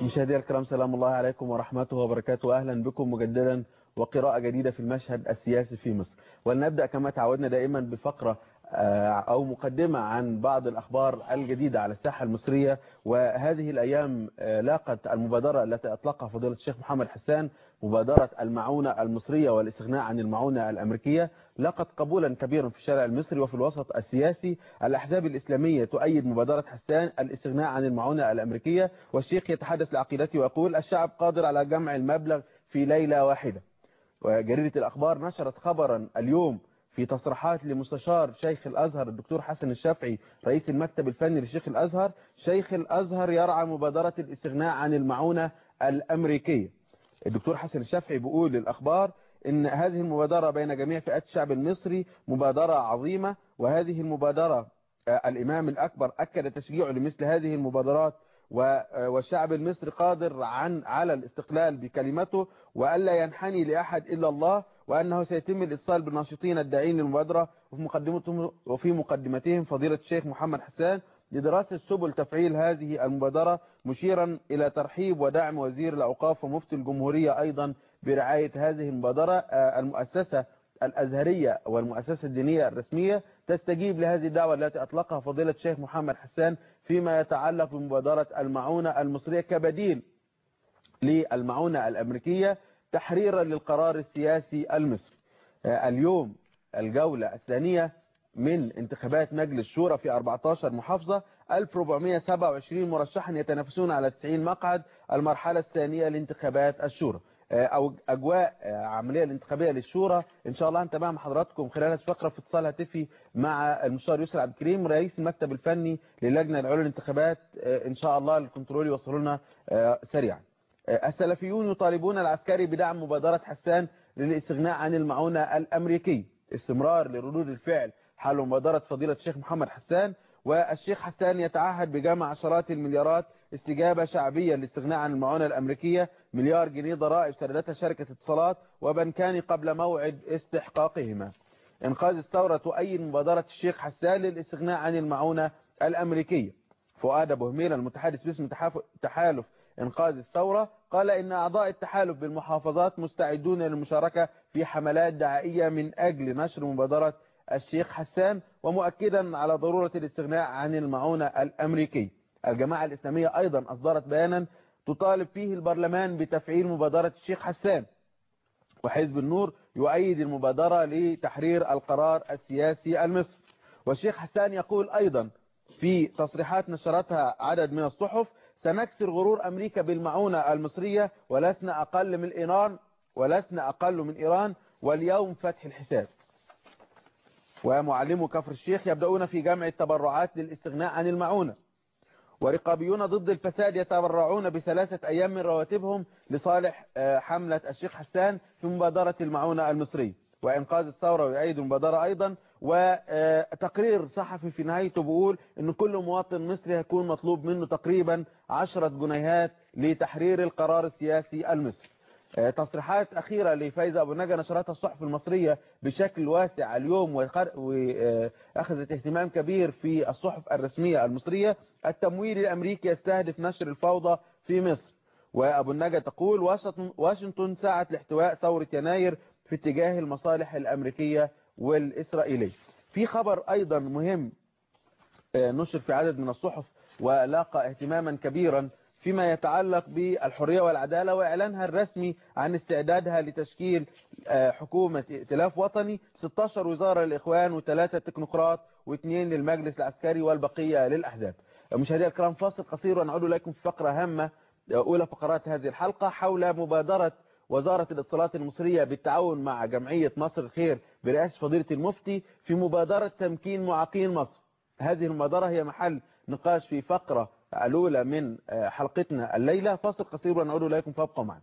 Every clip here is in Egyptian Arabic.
مشاهدينا الكرام سلام الله عليكم ورحمته وبركاته أهلا بكم مجددا وقراءة جديدة في المشهد السياسي في مصر ولنبدأ كما تعودنا دائما بفقرة أو مقدمة عن بعض الأخبار الجديدة على الساحة المصرية وهذه الأيام لاقت المبادرة التي أطلقها فضيلة الشيخ محمد حسان مبادرة المعونة المصرية والاستغناء عن المعونة الأمريكية لقت قبولا كبيرا في الشارع المصري وفي الوسط السياسي الأحزاب الإسلامية تؤيد مبادرة حسان الاستغناء عن المعونة الأمريكية والشيخ يتحدث لعقيدته ويقول الشعب قادر على جمع المبلغ في ليلة واحدة وجريدة الأخبار نشرت خبرا اليوم في تصريحات لمستشار شيخ الأزهر الدكتور حسن الشافعي رئيس المكتب الفني لشيخ الأزهر شيخ الأزهر يرعى مبادرة الاستغناء عن المعونة الأمريكية الدكتور حسن الشافعي بيقول للأخبار إن هذه المبادرة بين جميع فئات الشعب المصري مبادرة عظيمة وهذه المبادرة الإمام الأكبر أكد تشجيعه لمثل هذه المبادرات والشعب المصري قادر عن على الاستقلال بكلمته وألا ينحني لأحد إلا الله وأنه سيتم الاتصال بالناشطين الداعين للمبادرة وفي مقدمتهم, وفي مقدمتهم فضيلة الشيخ محمد حسان لدراسة سبل تفعيل هذه المبادرة مشيرا إلى ترحيب ودعم وزير الأوقاف ومفتي الجمهورية أيضا برعاية هذه المبادرة المؤسسة الأزهرية والمؤسسة الدينية الرسمية تستجيب لهذه الدعوة التي أطلقها فضيلة الشيخ محمد حسان فيما يتعلق بمبادرة المعونة المصرية كبديل للمعونة الأمريكية تحريرا للقرار السياسي المصري اليوم الجولة الثانية من انتخابات مجلس الشورى في 14 محافظة 1427 مرشحا يتنافسون على 90 مقعد المرحلة الثانية لانتخابات الشورى أو أجواء عملية الانتخابية للشورى إن شاء الله هنتابعها مع حضراتكم خلال الفقرة في اتصال هاتفي مع المستشار يسرى عبد الكريم رئيس المكتب الفني للجنة العليا للانتخابات إن شاء الله الكنترول يوصلوا لنا سريعا السلفيون يطالبون العسكري بدعم مبادرة حسان للاستغناء عن المعونة الأمريكية استمرار لردود الفعل حول مبادرة فضيلة الشيخ محمد حسان والشيخ حسان يتعهد بجمع عشرات المليارات استجابة شعبية للاستغناء عن المعونة الأمريكية مليار جنيه ضرائب سردتها شركة اتصالات وبنكان قبل موعد استحقاقهما انقاذ الثورة تؤيد مبادرة الشيخ حسان للاستغناء عن المعونة الأمريكية فؤاد أبو هميل المتحدث باسم تحالف انقاذ الثورة قال إن أعضاء التحالف بالمحافظات مستعدون للمشاركة في حملات دعائية من أجل نشر مبادرة الشيخ حسان ومؤكدا على ضرورة الاستغناء عن المعونة الأمريكية الجماعة الإسلامية أيضا أصدرت بيانا تطالب فيه البرلمان بتفعيل مبادرة الشيخ حسان وحزب النور يؤيد المبادرة لتحرير القرار السياسي المصري والشيخ حسان يقول أيضا في تصريحات نشرتها عدد من الصحف سنكسر غرور أمريكا بالمعونة المصرية ولسنا أقل من إيران ولسنا أقل من إيران واليوم فتح الحساب ومعلمو كفر الشيخ يبدأون في جمع التبرعات للاستغناء عن المعونة ورقابيون ضد الفساد يتبرعون بثلاثة أيام من رواتبهم لصالح حملة الشيخ حسان في مبادرة المعونة المصرية وإنقاذ الثورة ويؤيد المبادرة أيضا وتقرير صحفي في نهايته بيقول أن كل مواطن مصري هيكون مطلوب منه تقريبا 10 جنيهات لتحرير القرار السياسي المصري تصريحات أخيرة لفايزة أبو نجا نشرتها الصحف المصرية بشكل واسع اليوم وأخذت اهتمام كبير في الصحف الرسمية المصرية التمويل الأمريكي يستهدف نشر الفوضى في مصر وأبو النجا تقول واشنطن سعت لاحتواء ثورة يناير في اتجاه المصالح الأمريكية والإسرائيلية في خبر أيضا مهم نشر في عدد من الصحف ولاقى اهتماما كبيرا فيما يتعلق بالحرية والعدالة وإعلانها الرسمي عن استعدادها لتشكيل حكومة ائتلاف وطني 16 وزارة للإخوان وثلاثة تكنوقراط واثنين للمجلس العسكري والبقية للأحزاب مشاهدينا الكرام فاصل قصير ونعود إليكم في فقرة هامة أولى فقرات هذه الحلقة حول مبادرة وزارة الاتصالات المصرية بالتعاون مع جمعية مصر الخير برئاسة فضيلة المفتي في مبادرة تمكين معاقين مصر هذه المبادرة هي محل نقاش في فقرة الأولى من حلقتنا الليلة فاصل قصير ونعود إليكم فابقوا معنا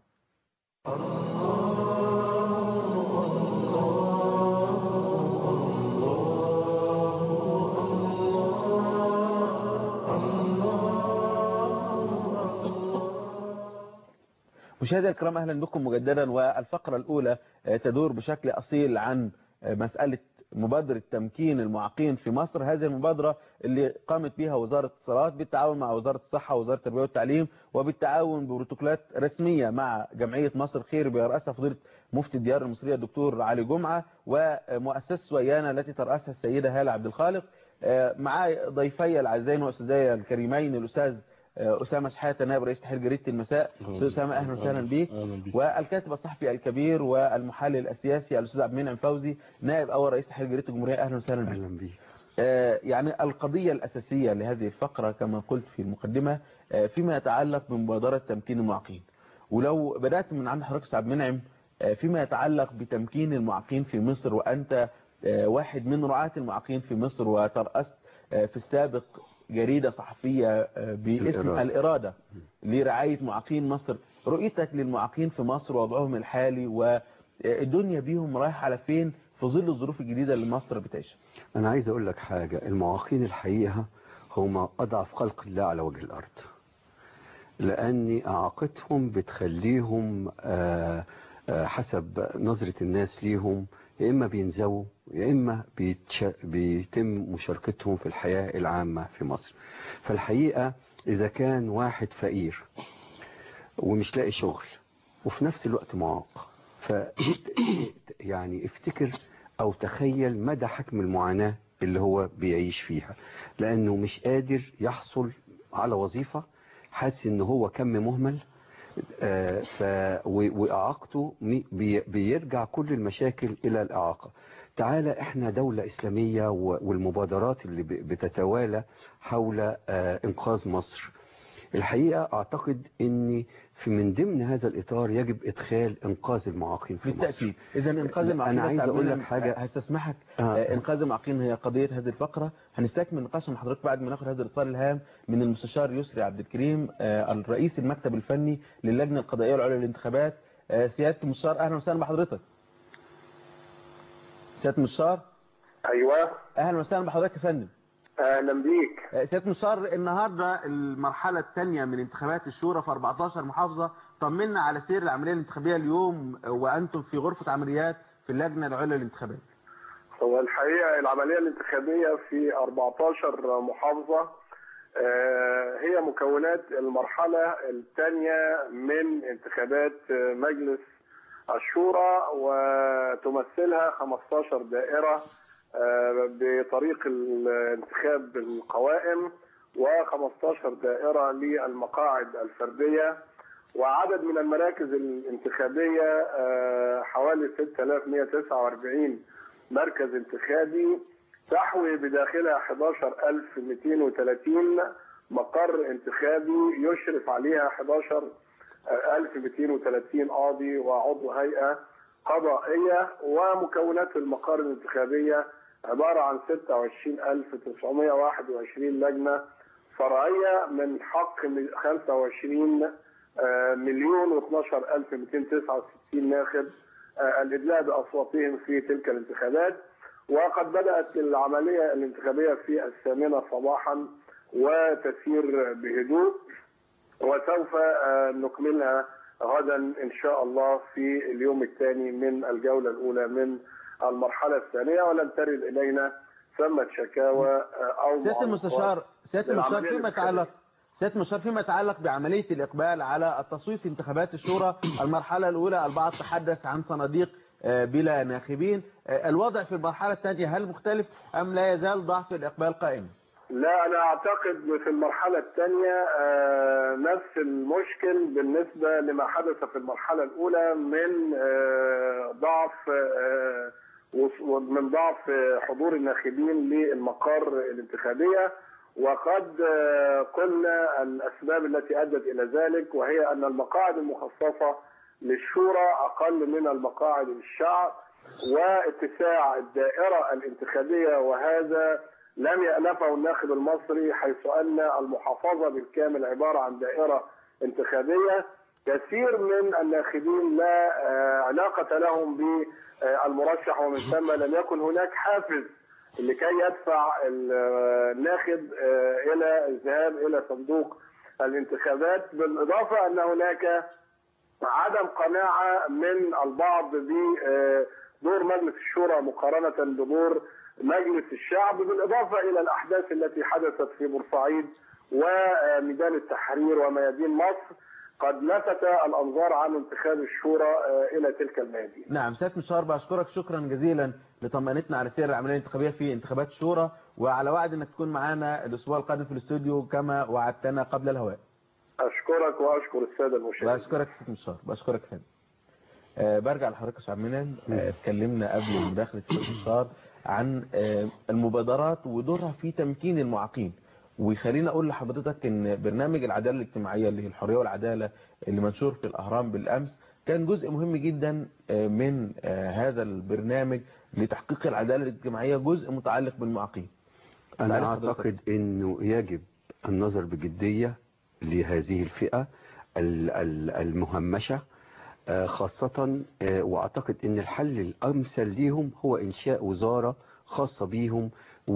مشاهدينا الكرام اهلا بكم مجددا والفقره الاولى تدور بشكل اصيل عن مساله مبادرة تمكين المعاقين في مصر هذه المبادرة اللي قامت بها وزارة الاتصالات بالتعاون مع وزارة الصحة ووزارة التربية والتعليم وبالتعاون ببروتوكولات رسمية مع جمعية مصر خير برئاسة فضيلة مفتي الديار المصرية الدكتور علي جمعة ومؤسسة ويانا التي ترأسها السيدة هالة عبد الخالق معاي ضيفي العزيزين واستاذي الكريمين الاستاذ أسامة شحاتة نائب رئيس تحرير جريدة المساء أستاذ أسامة أهلا وسهلا بيك والكاتب الصحفي الكبير والمحلل السياسي الأستاذ عبد المنعم فوزي نائب أول رئيس تحرير جريدة الجمهورية أهلا وسهلا بيك أهلا بيك يعني القضية الأساسية لهذه الفقرة كما قلت في المقدمة فيما يتعلق بمبادرة تمكين المعاقين ولو بدأت من عند حضرتك عبد المنعم فيما يتعلق بتمكين المعاقين في مصر وأنت واحد من رعاة المعاقين في مصر وترأست في السابق جريدة صحفية باسم الإرادة, الإرادة لرعاية معاقين مصر رؤيتك للمعاقين في مصر ووضعهم الحالي والدنيا بيهم رايح على فين في ظل الظروف الجديدة اللي مصر بتعيشها أنا عايز أقول لك حاجة المعاقين الحقيقة هم أضعف خلق الله على وجه الأرض لأن إعاقتهم بتخليهم حسب نظرة الناس ليهم يا إما بينزووا يا إما بيتش... بيتم مشاركتهم في الحياة العامة في مصر فالحقيقة إذا كان واحد فقير ومش لاقي شغل وفي نفس الوقت معاق ف يعني افتكر أو تخيل مدى حجم المعاناة اللي هو بيعيش فيها لأنه مش قادر يحصل على وظيفة حاسس إن هو كم مهمل ف وإعاقته بيرجع كل المشاكل إلى الإعاقة تعالى احنا دولة إسلامية والمبادرات اللي بتتوالى حول إنقاذ مصر الحقيقة أعتقد أن في من ضمن هذا الإطار يجب إدخال إنقاذ المعاقين في بالتأكيد إذا إنقاذ المعاقين أنا عايز أقول لك حاجة هستسمحك آه. إنقاذ المعاقين هي قضية هذه الفقرة هنستكمل نقاش مع حضرتك بعد ما ناخد هذا الاتصال الهام من المستشار يسري عبد الكريم الرئيس المكتب الفني للجنة القضائية العليا للانتخابات سيادة المستشار أهلا وسهلا بحضرتك سيادة المستشار أيوة أهلا وسهلا بحضرتك يا فندم اهلا بيك سيادة المستشار النهاردة المرحلة الثانية من انتخابات الشورى في 14 محافظة طمنا على سير العملية الانتخابية اليوم وأنتم في غرفة عمليات في اللجنة العليا للانتخابات هو الحقيقة العملية الانتخابية في 14 محافظة هي مكونات المرحلة الثانية من انتخابات مجلس الشورى وتمثلها 15 دائرة بطريق الانتخاب القوائم و15 دائرة للمقاعد الفردية وعدد من المراكز الانتخابية حوالي 6149 مركز انتخابي تحوي بداخلها 11230 مقر انتخابي يشرف عليها 11230 قاضي وعضو هيئة قضائية ومكونات المقار الانتخابية عبارة عن 26921 لجنة فرعية من حق 25 مليون و12269 ناخب الإدلاء بأصواتهم في تلك الانتخابات وقد بدأت العملية الانتخابية في الثامنة صباحا وتسير بهدوء وسوف نكملها غدا إن شاء الله في اليوم الثاني من الجولة الأولى من المرحلة الثانية ولم ترد إلينا ثمة شكاوى أو سيادة المستشار سيادة المستشار فيما يتعلق سيادة المستشار فيما يتعلق بعملية الإقبال على التصويت في انتخابات الشورى المرحلة الأولى البعض تحدث عن صناديق بلا ناخبين الوضع في المرحلة الثانية هل مختلف أم لا يزال ضعف الإقبال قائم؟ لا أنا أعتقد في المرحلة الثانية نفس المشكل بالنسبة لما حدث في المرحلة الأولى من ضعف من ضعف حضور الناخبين للمقار الانتخابية وقد قلنا الأسباب التي أدت إلى ذلك وهي أن المقاعد المخصصة للشورى أقل من المقاعد للشعب واتساع الدائرة الانتخابية وهذا لم يألفه الناخب المصري حيث أن المحافظة بالكامل عبارة عن دائرة انتخابية كثير من الناخبين لا علاقة لهم بالمرشح ومن ثم لم يكن هناك حافز لكي يدفع الناخب إلى الذهاب إلى صندوق الانتخابات بالإضافة أن هناك عدم قناعة من البعض دور مجلس الشورى مقارنه بدور مجلس الشعب بالاضافه الى الاحداث التي حدثت في بورسعيد وميدان التحرير وميادين مصر قد لفت الانظار عن انتخاب الشورى آه، الى تلك الميادين. نعم سيادة مشار بشكرك شكرا جزيلا لطمأنتنا على سير العملية الانتخابية في انتخابات الشورى وعلى وعد انك تكون معنا الاسبوع القادم في الاستوديو كما وعدتنا قبل الهواء اشكرك واشكر الساده المشاهدين. بشكرك سيادة مشار بشكرك فندم آه برجع لحضرتك يا استاذ منال آه، اتكلمنا قبل مداخله سيادة مشار عن آه المبادرات ودورها في تمكين المعاقين وخليني اقول لحضرتك ان برنامج العداله الاجتماعيه اللي هي الحريه والعداله اللي منشور في الاهرام بالامس كان جزء مهم جدا آه، من آه، هذا البرنامج لتحقيق العداله الاجتماعيه جزء متعلق بالمعاقين أنا معلش حضرتك. أعتقد أنه يجب النظر بجدية لهذه الفئة ال- ال- المهمشة آه، خاصة آه، وأعتقد أن الحل الأمثل ليهم هو إنشاء وزارة خاصة بيهم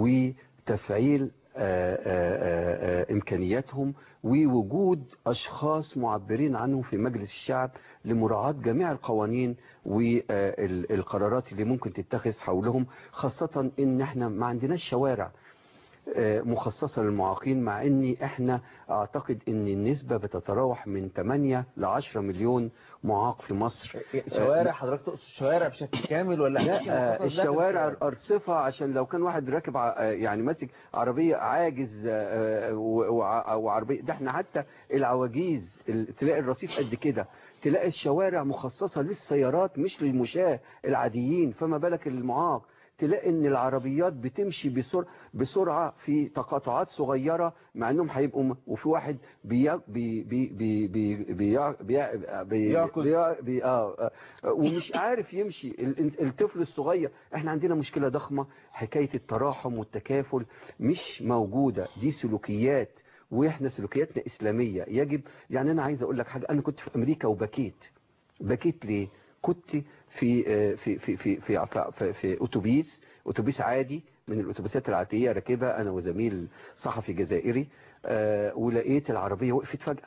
وتفعيل آه، آه، آه، إمكانياتهم ووجود أشخاص معبرين عنهم في مجلس الشعب لمراعاة جميع القوانين والقرارات اللي ممكن تتخذ حولهم خاصة إن احنا ما عندناش شوارع آه، مخصصة للمعاقين مع ان احنا اعتقد ان النسبة بتتراوح من 8 ل 10 مليون معاق في مصر شوارع حضرتك تقصد الشوارع بشكل كامل ولا لا أماكن آه، مخصصة الشوارع داخل ارصفة عشان لو كان واحد راكب ع- آه، يعني ماسك عربية عاجز آه، و- وع- وعربية ده احنا حتى العواجيز ال- تلاقي الرصيف قد كده تلاقي الشوارع مخصصة للسيارات مش للمشاة العاديين فما بالك المعاق تلاقي ان العربيات بتمشي بسرعة, بسرعة في تقاطعات صغيرة مع انهم هيبقوا م- وفي واحد بي بي بي بي بي بي بي بي يعكس. بي بي آه آه، ومش عارف يمشي ال- الطفل الصغير احنا عندنا مشكلة ضخمة حكاية التراحم والتكافل مش موجودة دي سلوكيات واحنا سلوكياتنا اسلامية يجب يعني انا عايز اقول لك حاجة انا كنت في امريكا وبكيت بكيت ليه كنت في آه، في في في في في, في اتوبيس اتوبيس عادي من الاتوبيسات العاديه راكبها انا وزميل صحفي جزائري آه، ولقيت العربيه وقفت فجاه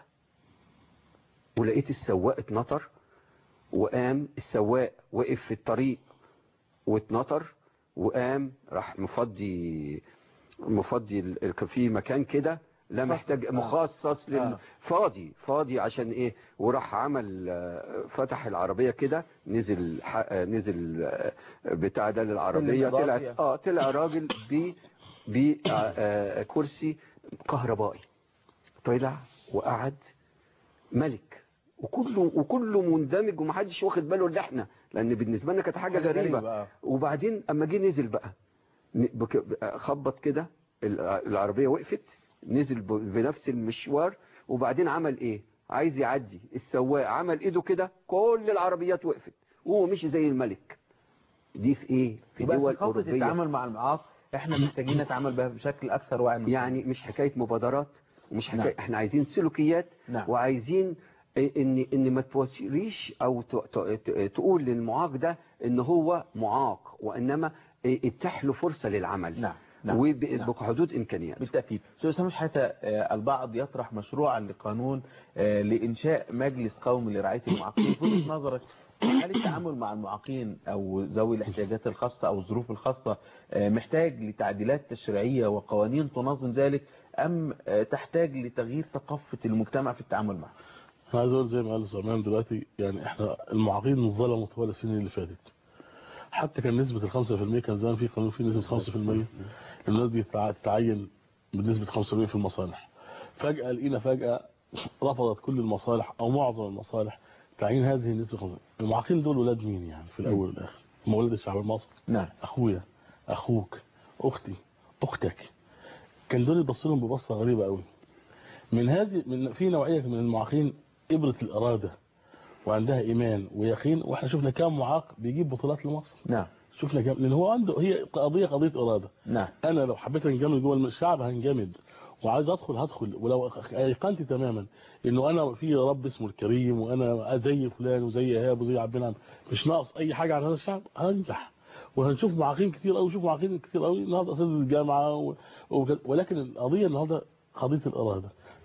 ولقيت السواق اتنطر وقام السواق وقف في الطريق واتنطر وقام راح مفضي مفضي ال- ال- في مكان كده لا محتاج آه. مخصص لل... آه. فاضي فاضي عشان ايه وراح عمل آه، فتح العربية كده نزل ح- آه، نزل آه، بتاع ده للعربية سلم طلع إضافي. اه طلع راجل ب بكرسي كهربائي طلع وقعد ملك وكله وكله مندمج ومحدش واخد باله الا احنا لان بالنسبه لنا كانت حاجه حاجة غريبه غريبة، آه. وبعدين اما جه نزل بقى ن- بك- خبط كده الع- العربيه وقفت نزل ب- بنفس المشوار وبعدين عمل ايه عايز يعدي السواق عمل ايده كده كل العربيات وقفت وهو مشي زي الملك دي في ايه في يبقى دول ثقافة اوروبيه التعامل مع المعاق احنا محتاجين نتعامل بها بشكل اكثر وعي من يعني مش حكايه مبادرات ومش حكايه نعم. احنا عايزين سلوكيات نعم. وعايزين ان ان ما توصليش او ت- ت- ت- تقول للمعاق ده ان هو معاق وانما اتاح له فرصه للعمل نعم نعم نعم. وبحدود امكانياته بالتأكيد أستاذ سامح حتى آه، البعض يطرح مشروعا لقانون آه، لإنشاء مجلس قومي لرعاية المعاقين في وجهة نظرك هل التعامل مع المعاقين أو ذوي الاحتياجات الخاصة أو الظروف الخاصة آه، محتاج لتعديلات تشريعية وقوانين تنظم ذلك أم آه، تحتاج لتغيير ثقافة المجتمع في التعامل معه انا عايز اقول زي ما قال زمان دلوقتي يعني احنا المعاقين ظلموا طوال السنين اللي فاتت حتى كان نسبة ال 5% كان زمان في قانون فيه نسبة 5% الناس دي تتع- تتعين بنسبة 5% في المصالح فجأة لقينا فجأة رفضت كل المصالح او معظم المصالح تعيين هذه النسبة 5% المعاقين دول ولاد مين يعني في الاول والاخر هم ولاد الشعب المصري نعم اخويا اخوك اختي اختك كان دول يبص لهم ببصه غريبه قوي من هذه من في نوعيه من المعاقين ابره الاراده وعندها ايمان ويقين واحنا شفنا كام معاق بيجيب بطولات لمصر نعم شفنا كام لان هو عنده هي قضيه قضيه اراده نعم انا لو حبيت انجمد جوه الشعب هنجمد وعايز ادخل هدخل ولو ايقنت تماما انه انا في رب اسمه الكريم وانا زي فلان وزي ايهاب وزي عبد المنعم مش ناقص اي حاجه عن هذا الشعب هنجح وهنشوف معاقين كتير قوي شوف معاقين كتير قوي النهارده اساتذه الجامعه و... و... ولكن القضيه النهارده قضيه الاراده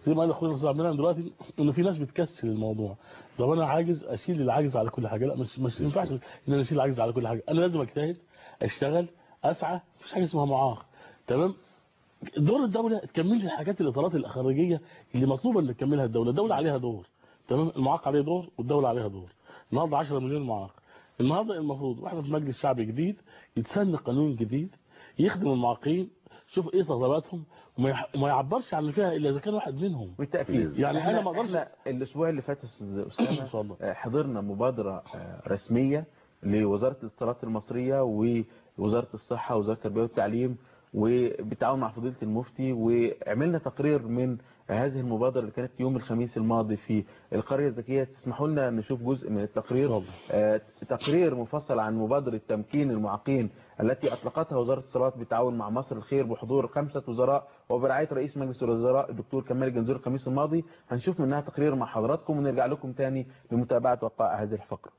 زي ما قال اخويا الاستاذ عبد المنعم دلوقتي انه في ناس بتكسل الموضوع طب انا عاجز اشيل العاجز على كل حاجه لا مش مش ينفعش ان انا اشيل العاجز على كل حاجه انا لازم اجتهد اشتغل اسعى مفيش حاجه اسمها معاق تمام دور الدوله تكمل لي الحاجات الاطارات الخارجيه اللي مطلوبه ان تكملها الدوله الدوله عليها دور تمام المعاق عليه دور والدوله عليها دور النهارده 10 مليون معاق النهارده المفروض واحنا في مجلس شعبي جديد يتسن قانون جديد يخدم المعاقين شوف ايه طلباتهم وما يح- وما يعبرش عن اللي فيها الا اذا كان واحد منهم بالتاكيد يعني احنا أنا ما أقدرش- احنا الاسبوع اللي فات يا استاذ اسامه اتفضل. آه، حضرنا مبادره آه، رسميه لوزاره الاتصالات المصريه ووزاره الصحه ووزاره التربيه والتعليم وبالتعاون مع فضيله المفتي وعملنا تقرير من هذه المبادره اللي كانت يوم الخميس الماضي في القريه الذكيه تسمحوا لنا نشوف جزء من التقرير اتفضل. آه، تقرير مفصل عن مبادره تمكين المعاقين التي اطلقتها وزاره الاتصالات بالتعاون مع مصر الخير بحضور خمسه وزراء وبرعايه رئيس مجلس الوزراء الدكتور كمال الجنزور الخميس الماضي هنشوف منها تقرير مع حضراتكم ونرجع لكم تاني لمتابعه وقائع هذه الفقره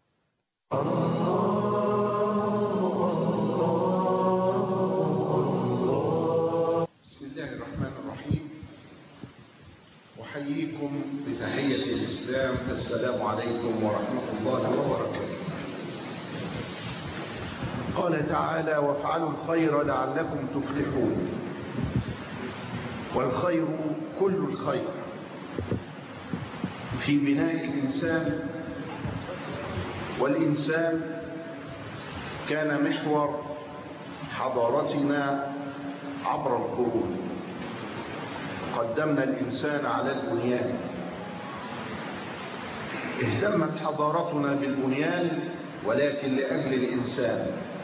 بسم الله الرحمن الرحيم أحييكم بتحية الإسلام السلام عليكم ورحمة الله وبركاته قال تعالى وافعلوا الخير لعلكم تفلحون والخير كل الخير في بناء الإنسان والإنسان كان محور حضارتنا عبر القرون قدمنا الإنسان على البنيان اهتمت حضارتنا بالبنيان ولكن لأجل الإنسان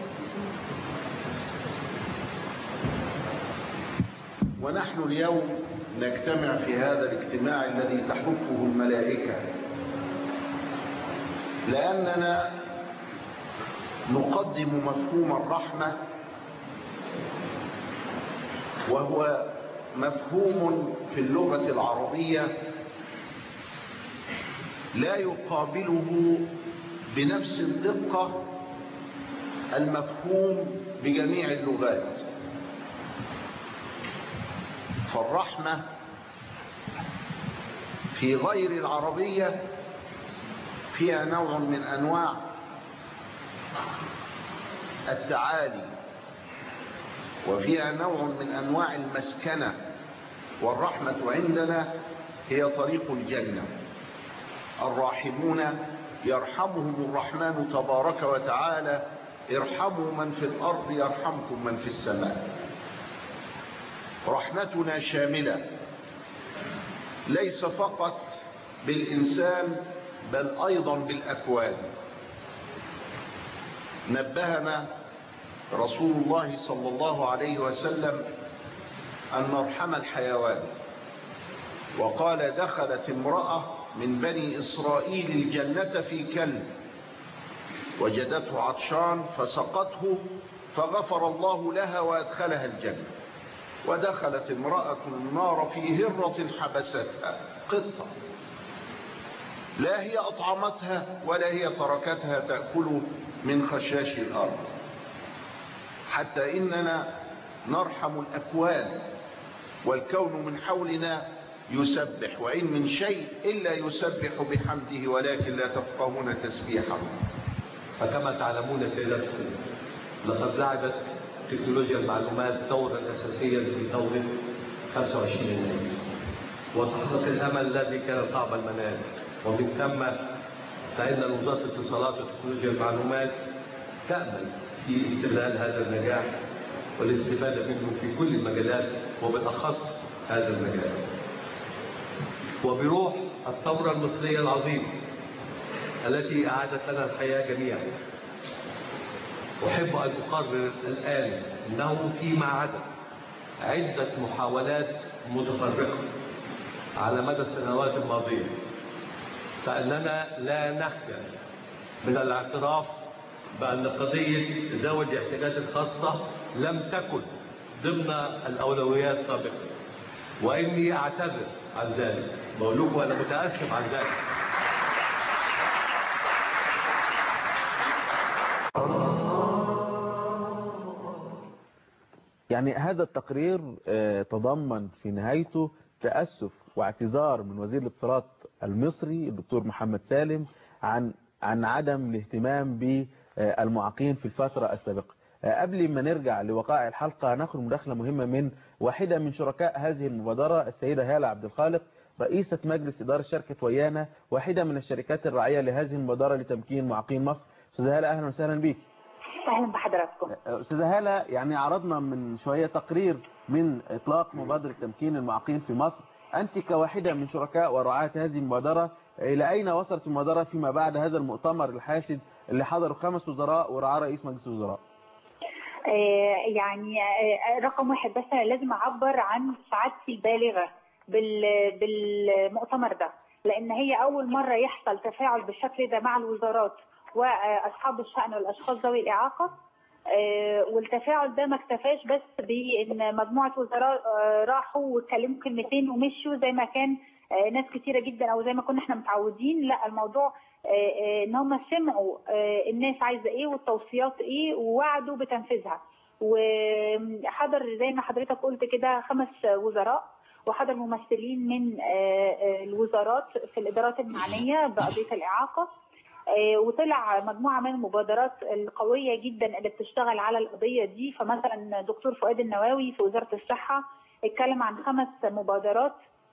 ونحن اليوم نجتمع في هذا الاجتماع الذي تحفه الملائكة لأننا نقدم مفهوم الرحمة وهو مفهوم في اللغة العربية لا يقابله بنفس الدقة المفهوم بجميع اللغات فالرحمة في غير العربية فيها نوع من أنواع التعالي وفيها نوع من أنواع المسكنة والرحمة عندنا هي طريق الجنة الراحمون يرحمهم الرحمن تبارك وتعالى ارحموا من في الأرض يرحمكم من في السماء رحمتنا شاملة ليس فقط بالإنسان بل أيضا بالأكوان نبهنا رسول الله صلى الله عليه وسلم أن نرحم الحيوان وقال دخلت امرأة من بني إسرائيل الجنة في كلب وجدته عطشان فسقته فغفر الله لها وأدخلها الجنة ودخلت امرأة النار في هرة حبستها قطة لا هي أطعمتها ولا هي تركتها تأكل من خشاش الأرض حتى إننا نرحم الأكوان والكون من حولنا يسبح وإن من شيء إلا يسبح بحمده ولكن لا تفقهون تسبيحه فكما تعلمون سيداتكم لقد لعبت تكنولوجيا المعلومات دورا اساسيا في ثوره 25 يناير وتحقق الامل الذي كان صعب المنال ومن ثم فان وزاره الاتصالات وتكنولوجيا المعلومات تامل في استغلال هذا النجاح والاستفاده منه في كل المجالات وبالاخص هذا المجال وبروح الثوره المصريه العظيمه التي أعادت لنا الحياة جميعا أحب أن أقرر الآن أنه فيما عدا عدة محاولات متفرقة على مدى السنوات الماضية فأننا لا نخجل من الاعتراف بأن قضية ذوي الاحتياجات الخاصة لم تكن ضمن الأولويات سابقا وإني أعتذر عن ذلك بقول لكم أنا متأسف عن ذلك يعني هذا التقرير آه، تضمن في نهايته تأسف واعتذار من وزير الاتصالات المصري الدكتور محمد سالم عن عن عدم الاهتمام بالمعاقين في الفترة السابقة قبل ما نرجع لوقائع الحلقة هناخد مداخلة مهمة من واحدة من شركاء هذه المبادرة السيدة هالة عبد الخالق رئيسة مجلس إدارة شركة ويانا واحدة من الشركات الراعية لهذه المبادرة لتمكين معاقين مصر أستاذة هالة أهلا وسهلا بيك اهلا بحضراتكم أستاذة هالة يعني عرضنا من شوية تقرير من إطلاق مبادرة تمكين المعاقين في مصر أنت كواحدة من شركاء ورعاة هذه المبادرة إلى أين وصلت المبادرة فيما بعد هذا المؤتمر الحاشد اللي حضره خمس وزراء ورعاه رئيس مجلس الوزراء آه يعني آه رقم واحد بس انا لازم اعبر عن سعادتي البالغه بال- بالمؤتمر ده لان هي اول مره يحصل تفاعل بالشكل ده مع الوزارات واصحاب الشأن والاشخاص ذوي الاعاقه آه، والتفاعل ده ما اكتفاش بس بان مجموعه وزراء آه، راحوا واتكلموا كلمتين ومشوا زي ما كان آه، ناس كتيره جدا او زي ما كنا احنا متعودين لا الموضوع آه، آه، ان هم سمعوا آه، الناس عايزه ايه والتوصيات ايه ووعدوا بتنفيذها وحضر زي ما حضرتك قلت كده خمس وزراء وحضر ممثلين من آه، آه، الوزارات في الادارات المعنيه بقضيه الاعاقه آه، وطلع مجموعه من المبادرات القويه جدا اللي بتشتغل على القضيه دي فمثلا دكتور فؤاد النواوي في وزاره الصحه اتكلم عن خمس مبادرات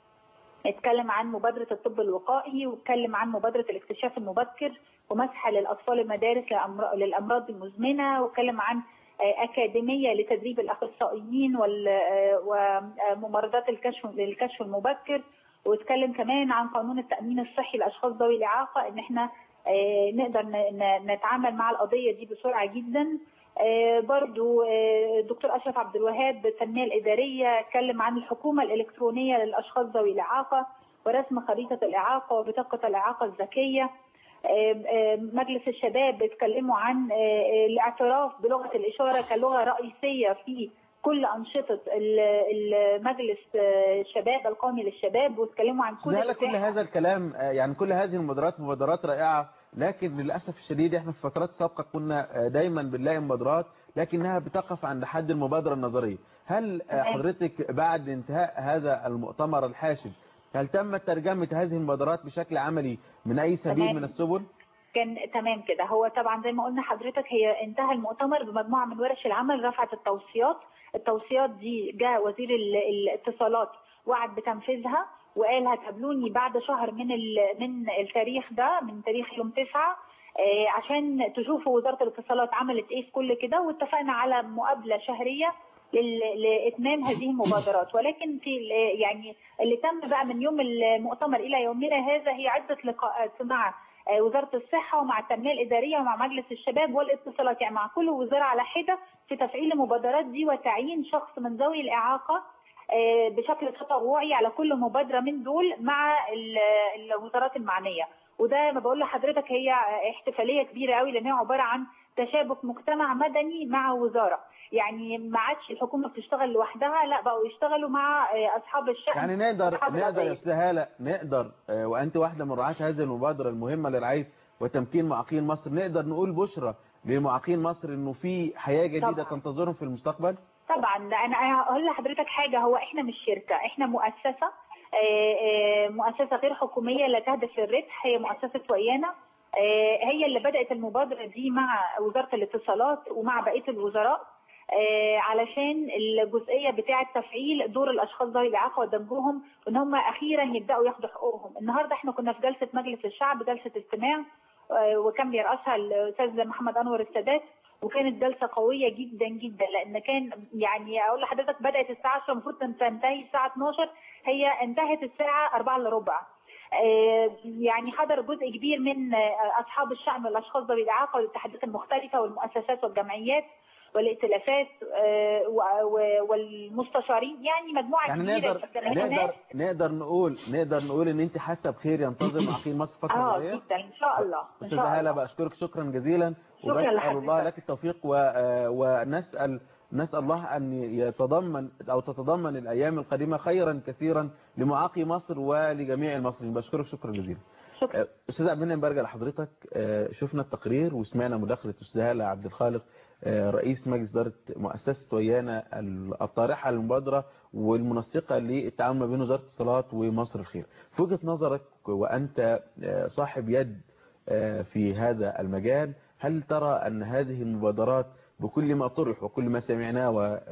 اتكلم عن مبادرة الطب الوقائي واتكلم عن مبادرة الاكتشاف المبكر ومسح للأطفال المدارس لأمر- للأمراض المزمنة واتكلم عن آه، أكاديمية لتدريب الأخصائيين وال- آه، وممرضات الكشف للكشف المبكر واتكلم كمان عن قانون التأمين الصحي لأشخاص ذوي الإعاقة إن احنا آه، نقدر ن- ن- نتعامل مع القضية دي بسرعة جدا آه، برضو آه، الدكتور أشرف عبد الوهاب بالتنمية الإدارية اتكلم عن الحكومة الإلكترونية للأشخاص ذوي الإعاقة ورسم خريطة الإعاقة وبطاقة الإعاقة الذكية آم، آم، مجلس الشباب اتكلموا عن آه، آه، الاعتراف بلغة الإشارة كلغة رئيسية في كل أنشطة ال- ال- مجلس آه، الشباب القومي للشباب واتكلموا عن كل هل كل الإتاحة- هذا الكلام آه، يعني كل هذه المبادرات مبادرات رائعة لكن للأسف الشديد احنا في فترات سابقة كنا آه، دايما بنلاقي مبادرات لكنها بتقف عند حد المبادرة النظرية هل آه، تمام. حضرتك بعد انتهاء هذا المؤتمر الحاشد هل تم ترجمة هذه المبادرات بشكل عملي من أي سبيل تمام. من السبل؟ كان تمام كده هو طبعا زي ما قلنا حضرتك هي انتهى المؤتمر بمجموعه من ورش العمل رفعت التوصيات التوصيات دي جاء وزير ال- الاتصالات وعد بتنفيذها وقال هتقابلوني بعد شهر من ال- من التاريخ ده من تاريخ يوم 9 آه، عشان تشوفوا وزاره الاتصالات عملت ايه في كل كده واتفقنا على مقابله شهريه لل- لاتمام هذه المبادرات ولكن في ال- يعني اللي تم بقى من يوم المؤتمر الى يومنا هذا هي عده لقاءات مع آه، وزاره الصحه ومع التنميه الاداريه ومع مجلس الشباب والاتصالات يعني مع كل وزاره على حده في تفعيل المبادرات دي وتعيين شخص من ذوي الاعاقه آه، بشكل تطوعي على كل مبادره من دول مع ال- الوزارات المعنيه وده ما بقول لحضرتك هي احتفاليه كبيره قوي لان هي عباره عن تشابك مجتمع مدني مع وزاره يعني ما عادش الحكومه بتشتغل لوحدها لا بقوا يشتغلوا مع آه، اصحاب الشأن يعني نقدر أصحاب نقدر القضايا. يا أستاذ هالة نقدر آه، وأنت واحدة من رعاة هذه المبادرة المهمة لرعاية وتمكين معاقين مصر نقدر نقول بشرى لمعاقين مصر إنه في حياة جديدة طبعاً. تنتظرهم في المستقبل؟ طبعا ده انا أنا هقول لحضرتك حاجه هو احنا مش شركه احنا مؤسسه آه، آه، مؤسسه غير حكوميه لا تهدف للربح هي مؤسسه ويانا آه، هي اللي بدات المبادره دي مع وزاره الاتصالات ومع بقيه الوزراء آه، علشان الجزئيه بتاعه تفعيل دور الاشخاص ذوي الاعاقه ودمجهم وان هم اخيرا يبداوا ياخدوا حقوقهم النهارده احنا كنا في جلسه مجلس الشعب جلسه استماع آه، وكان بيرأسها الاستاذ محمد انور السادات وكانت جلسه قويه جدا جدا لان كان يعني اقول لحضرتك بدات الساعه 10 المفروض تنتهي الساعه 12 هي انتهت الساعه 4 الا ربع آه، يعني حضر جزء كبير من آه، اصحاب الشأن والاشخاص ذوي الاعاقه والاتحادات المختلفه والمؤسسات والجمعيات والائتلافات آه، و- و- والمستشارين يعني مجموعه يعني كبيره نقدر جدا من الناس. نقدر نقدر نقول نقدر نقول ان انت حاسه بخير ينتظر معاقين مصر فتره اه جايه جدا ان شاء الله ان استاذه شاء هاله الله بشكرك شكرا جزيلا شكراً وبسال لحضرتك. الله لك التوفيق و... آه، ونسال نسال الله ان يتضمن او تتضمن الايام القادمه خيرا كثيرا لمعاقي مصر ولجميع المصريين بشكرك شكرا جزيلا شكرا آه، استاذ عبد المنعم برجع لحضرتك آه، شفنا التقرير وسمعنا مداخله استاذ هاله عبد الخالق آه، رئيس مجلس إدارة مؤسسة ويانا الطارحة للمبادرة والمنسقة للتعاون ما بين وزارة الاتصالات ومصر الخير في وجهة نظرك وأنت آه، صاحب يد آه، في هذا المجال هل ترى أن هذه المبادرات بكل ما طرح وكل ما سمعناه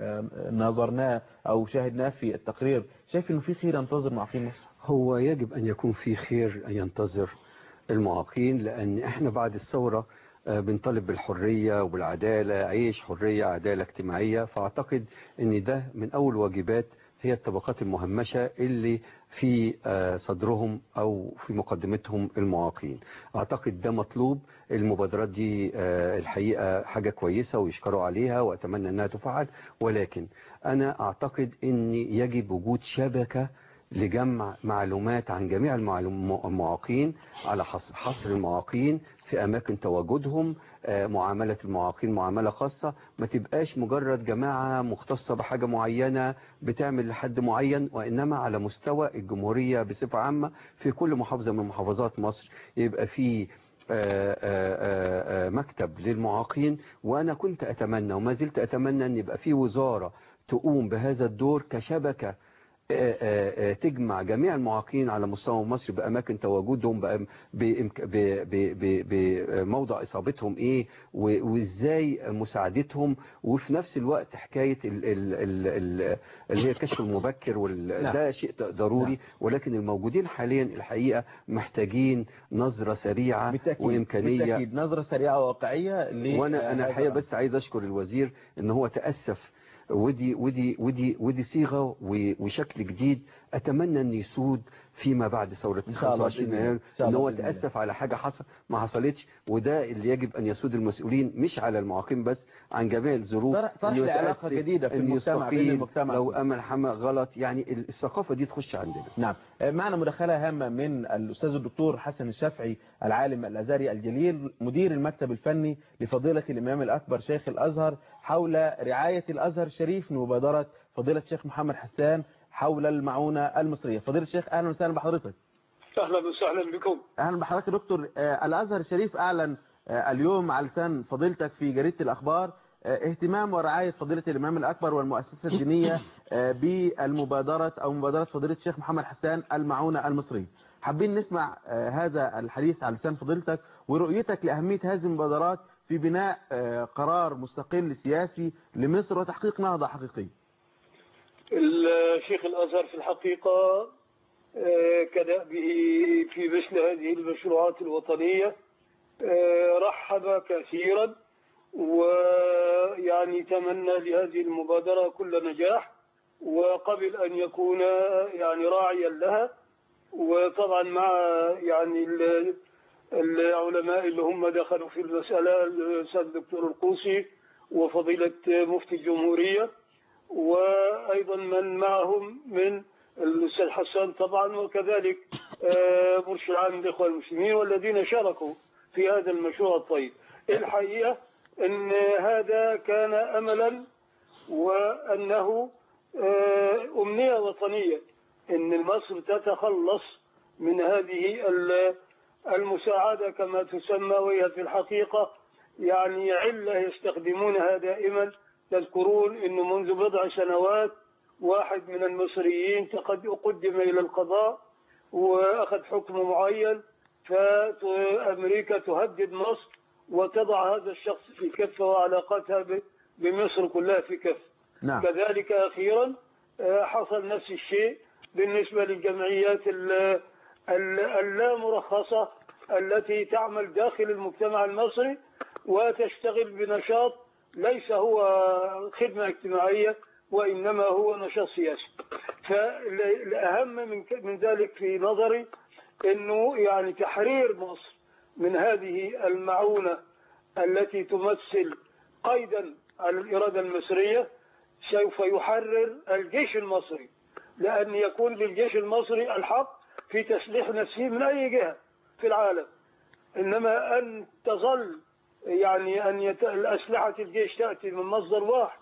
ونظرناه أو شاهدناه في التقرير شايف أنه في خير ينتظر معقين مصر هو يجب أن يكون في خير أن ينتظر المعاقين لأن إحنا بعد الثورة آه، بنطالب بالحرية وبالعدالة عيش حرية عدالة اجتماعية فأعتقد أن ده من أول واجبات هي الطبقات المهمشة اللي في آه، صدرهم أو في مقدمتهم المعاقين أعتقد ده مطلوب المبادرات دي آه، الحقيقة حاجة كويسة ويشكروا عليها وأتمنى أنها تفعل ولكن أنا أعتقد أن يجب وجود شبكة لجمع معلومات عن جميع المعلوم- المعاقين على حص- حصر المعاقين في أماكن تواجدهم آه، معاملة المعاقين معاملة خاصة ما تبقاش مجرد جماعة مختصة بحاجة معينة بتعمل لحد معين وإنما على مستوى الجمهورية بصفة عامة في كل محافظة من محافظات مصر يبقى في آه، آه، آه، مكتب للمعاقين وأنا كنت أتمنى وما زلت أتمنى أن يبقى في وزارة تقوم بهذا الدور كشبكة آه، آه، آه، تجمع جميع المعاقين على مستوى مصر بأماكن تواجدهم بأم- بإمك- ب- ب- ب- بموضع إصابتهم إيه و- وإزاي مساعدتهم وفي نفس الوقت حكاية ال- ال- ال- ال- اللي هي الكشف المبكر وال- نعم. ده شيء ضروري نعم. ولكن الموجودين حاليا الحقيقة محتاجين نظرة سريعة بالتأكيد وإمكانية بالتأكيد نظرة سريعة وواقعية ل- وانا انا هذا الحقيقه الأمر. بس عايز اشكر الوزير ان هو تاسف ودي ودي ودي ودي صيغه و- وشكل جديد اتمنى ان يسود فيما بعد ثوره إن شاء الله 25 بإذن الله. يناير إن شاء ان الله هو بإذن الله. تاسف على حاجه حصل ما حصلتش وده اللي يجب ان يسود المسؤولين مش على المعاقين بس عن جميع الظروف طرح- طرح إنه لعلاقة يتأسف، جديدة في إنه المجتمع، بين يستقيل المجتمع لو كله. امل حما غلط يعني ال- الثقافه دي تخش عندنا نعم معنا مداخلة هامة من الأستاذ الدكتور حسن الشافعي العالم الأزهري الجليل مدير المكتب الفني لفضيلة الإمام الأكبر شيخ الأزهر حول رعاية الأزهر الشريف مبادرة فضيلة الشيخ محمد حسان حول المعونة المصرية فضيلة الشيخ أهلا وسهلا بحضرتك اهلا وسهلا بكم أهلا بحضرتك يا دكتور آه، الأزهر الشريف أعلن آه، اليوم على لسان فضيلتك في جريدة الأخبار آه، اهتمام ورعاية فضيلة الإمام الأكبر والمؤسسة الدينية آه، بالمبادرة أو مبادرة فضيلة الشيخ محمد حسان المعونة المصرية حابين نسمع آه، هذا الحديث على لسان فضيلتك ورؤيتك لأهمية هذه المبادرات في بناء آه، قرار مستقل سياسي لمصر وتحقيق نهضة حقيقية الشيخ الازهر في الحقيقه آه، كدأبه في مثل هذه المشروعات الوطنيه آه، رحب كثيرا ويعني تمنى لهذه المبادره كل نجاح وقبل ان يكون يعني راعيا لها وطبعا مع يعني ال- العلماء اللي هم دخلوا في المساله الاستاذ الدكتور القوسي وفضيله مفتي الجمهوريه وايضا من معهم من الاستاذ حسان طبعا وكذلك آه، مرشد عام الاخوه المسلمين والذين شاركوا في هذا المشروع الطيب. الحقيقه ان هذا كان املا وانه آه، امنيه وطنيه ان مصر تتخلص من هذه ال- المساعده كما تسمى وهي في الحقيقه يعني عله يستخدمونها دائما تذكرون انه منذ بضع سنوات واحد من المصريين تقد- قدم الى القضاء واخذ حكم معين فامريكا تهدد مصر وتضع هذا الشخص في كفه وعلاقتها ب- بمصر كلها في كفه. نعم كذلك اخيرا آه، حصل نفس الشيء بالنسبه للجمعيات ال- ال- اللامرخصه التي تعمل داخل المجتمع المصري وتشتغل بنشاط ليس هو خدمه اجتماعيه وانما هو نشاط سياسي. فالاهم من ك- من ذلك في نظري انه يعني تحرير مصر من هذه المعونه التي تمثل قيدا على الاراده المصريه سوف يحرر الجيش المصري لأن يكون للجيش المصري الحق في تسليح نفسه من أي جهة في العالم إنما أن تظل يعني أن يت... الأسلحة الجيش تأتي من مصدر واحد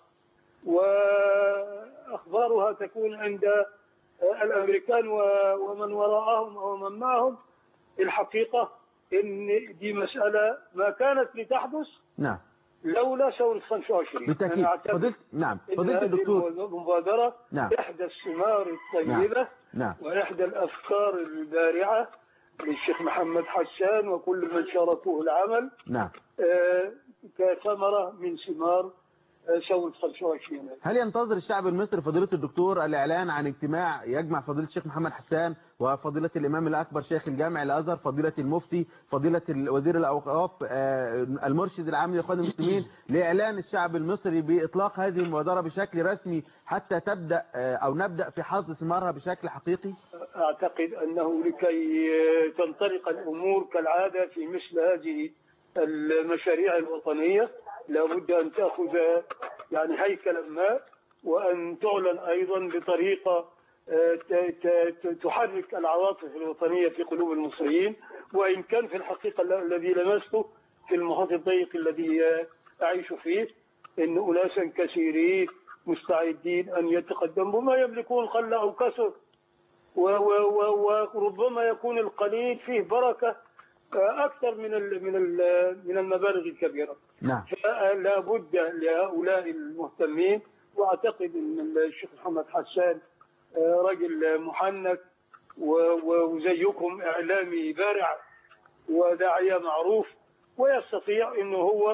وأخبارها تكون عند الأمريكان و- ومن وراءهم أو من معهم الحقيقة إن دي مسألة ما كانت لتحدث نعم لولا ثورة 25 بالتأكيد أنا أعتقد فضيلة نعم إن فضيلة هذه الدكتور المبادرة نعم. إحدى الثمار الطيبة نعم وإحدى الأفكار البارعة للشيخ محمد حسان وكل من شاركوه العمل نعم آه، كثمرة من ثمار آه، ثورة 25 هل ينتظر الشعب المصري فضيلة الدكتور الإعلان عن اجتماع يجمع فضيلة الشيخ محمد حسان وفضيلة الإمام الأكبر شيخ الجامع الأزهر فضيلة المفتي فضيلة ال- وزير الأوقاف آه، المرشد العام لإخوان المسلمين لإعلان الشعب المصري بإطلاق هذه المبادرة بشكل رسمي حتى تبدأ آه، أو نبدأ في حظ ثمارها بشكل حقيقي أعتقد أنه لكي آه، تنطلق الأمور كالعادة في مثل هذه المشاريع الوطنية لابد أن تأخذ يعني هيكلا ما وأن تعلن أيضا بطريقة آه، ت- ت- ت- تحرك العواطف الوطنية في قلوب المصريين وإن كان في الحقيقة ال- الذي لمسته في المحيط الضيق الذي آه، أعيش فيه إن أناسا كثيرين مستعدين أن يتقدموا ما يملكون قل أو كثر و- و- و- وربما يكون القليل فيه بركة آه، أكثر من ال من ال من المبالغ الكبيرة نعم فلا بد لهؤلاء المهتمين واعتقد ان الشيخ محمد حسان آه، رجل محنك و- و- وزيكم اعلامي بارع وداعيه معروف ويستطيع انه هو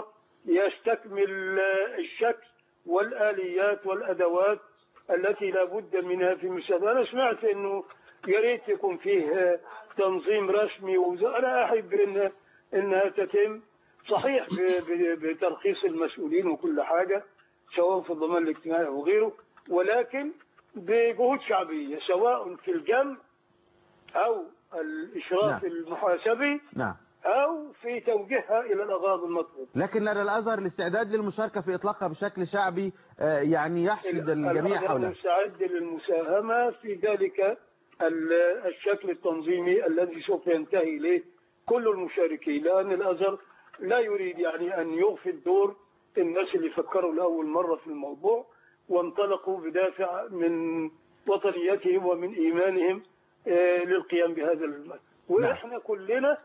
يستكمل آه، الشكل والاليات والادوات التي لا بد منها في مثل هذا. انا سمعت انه يا ريت يكون فيه آه، تنظيم رسمي وز- انا احب ان انها تتم صحيح ب- ب- بترخيص المسؤولين وكل حاجة سواء في الضمان الاجتماعي أو غيره ولكن بجهود شعبية سواء في الجمع أو الإشراف نعم. المحاسبي نعم أو في توجيهها إلى الأغراض المطلوبة لكن لدى الأزهر الاستعداد للمشاركة في إطلاقها بشكل شعبي آه، يعني يحشد الجميع الأزهر حوله مستعد للمساهمة في ذلك ال- الشكل التنظيمي الذي سوف ينتهي إليه كل المشاركين لأن الأزهر لا يريد يعني أن يغفل دور الناس اللي فكروا لأول مرة في الموضوع وانطلقوا بدافع من وطنيتهم ومن إيمانهم آه، للقيام بهذا المال وإحنا كلنا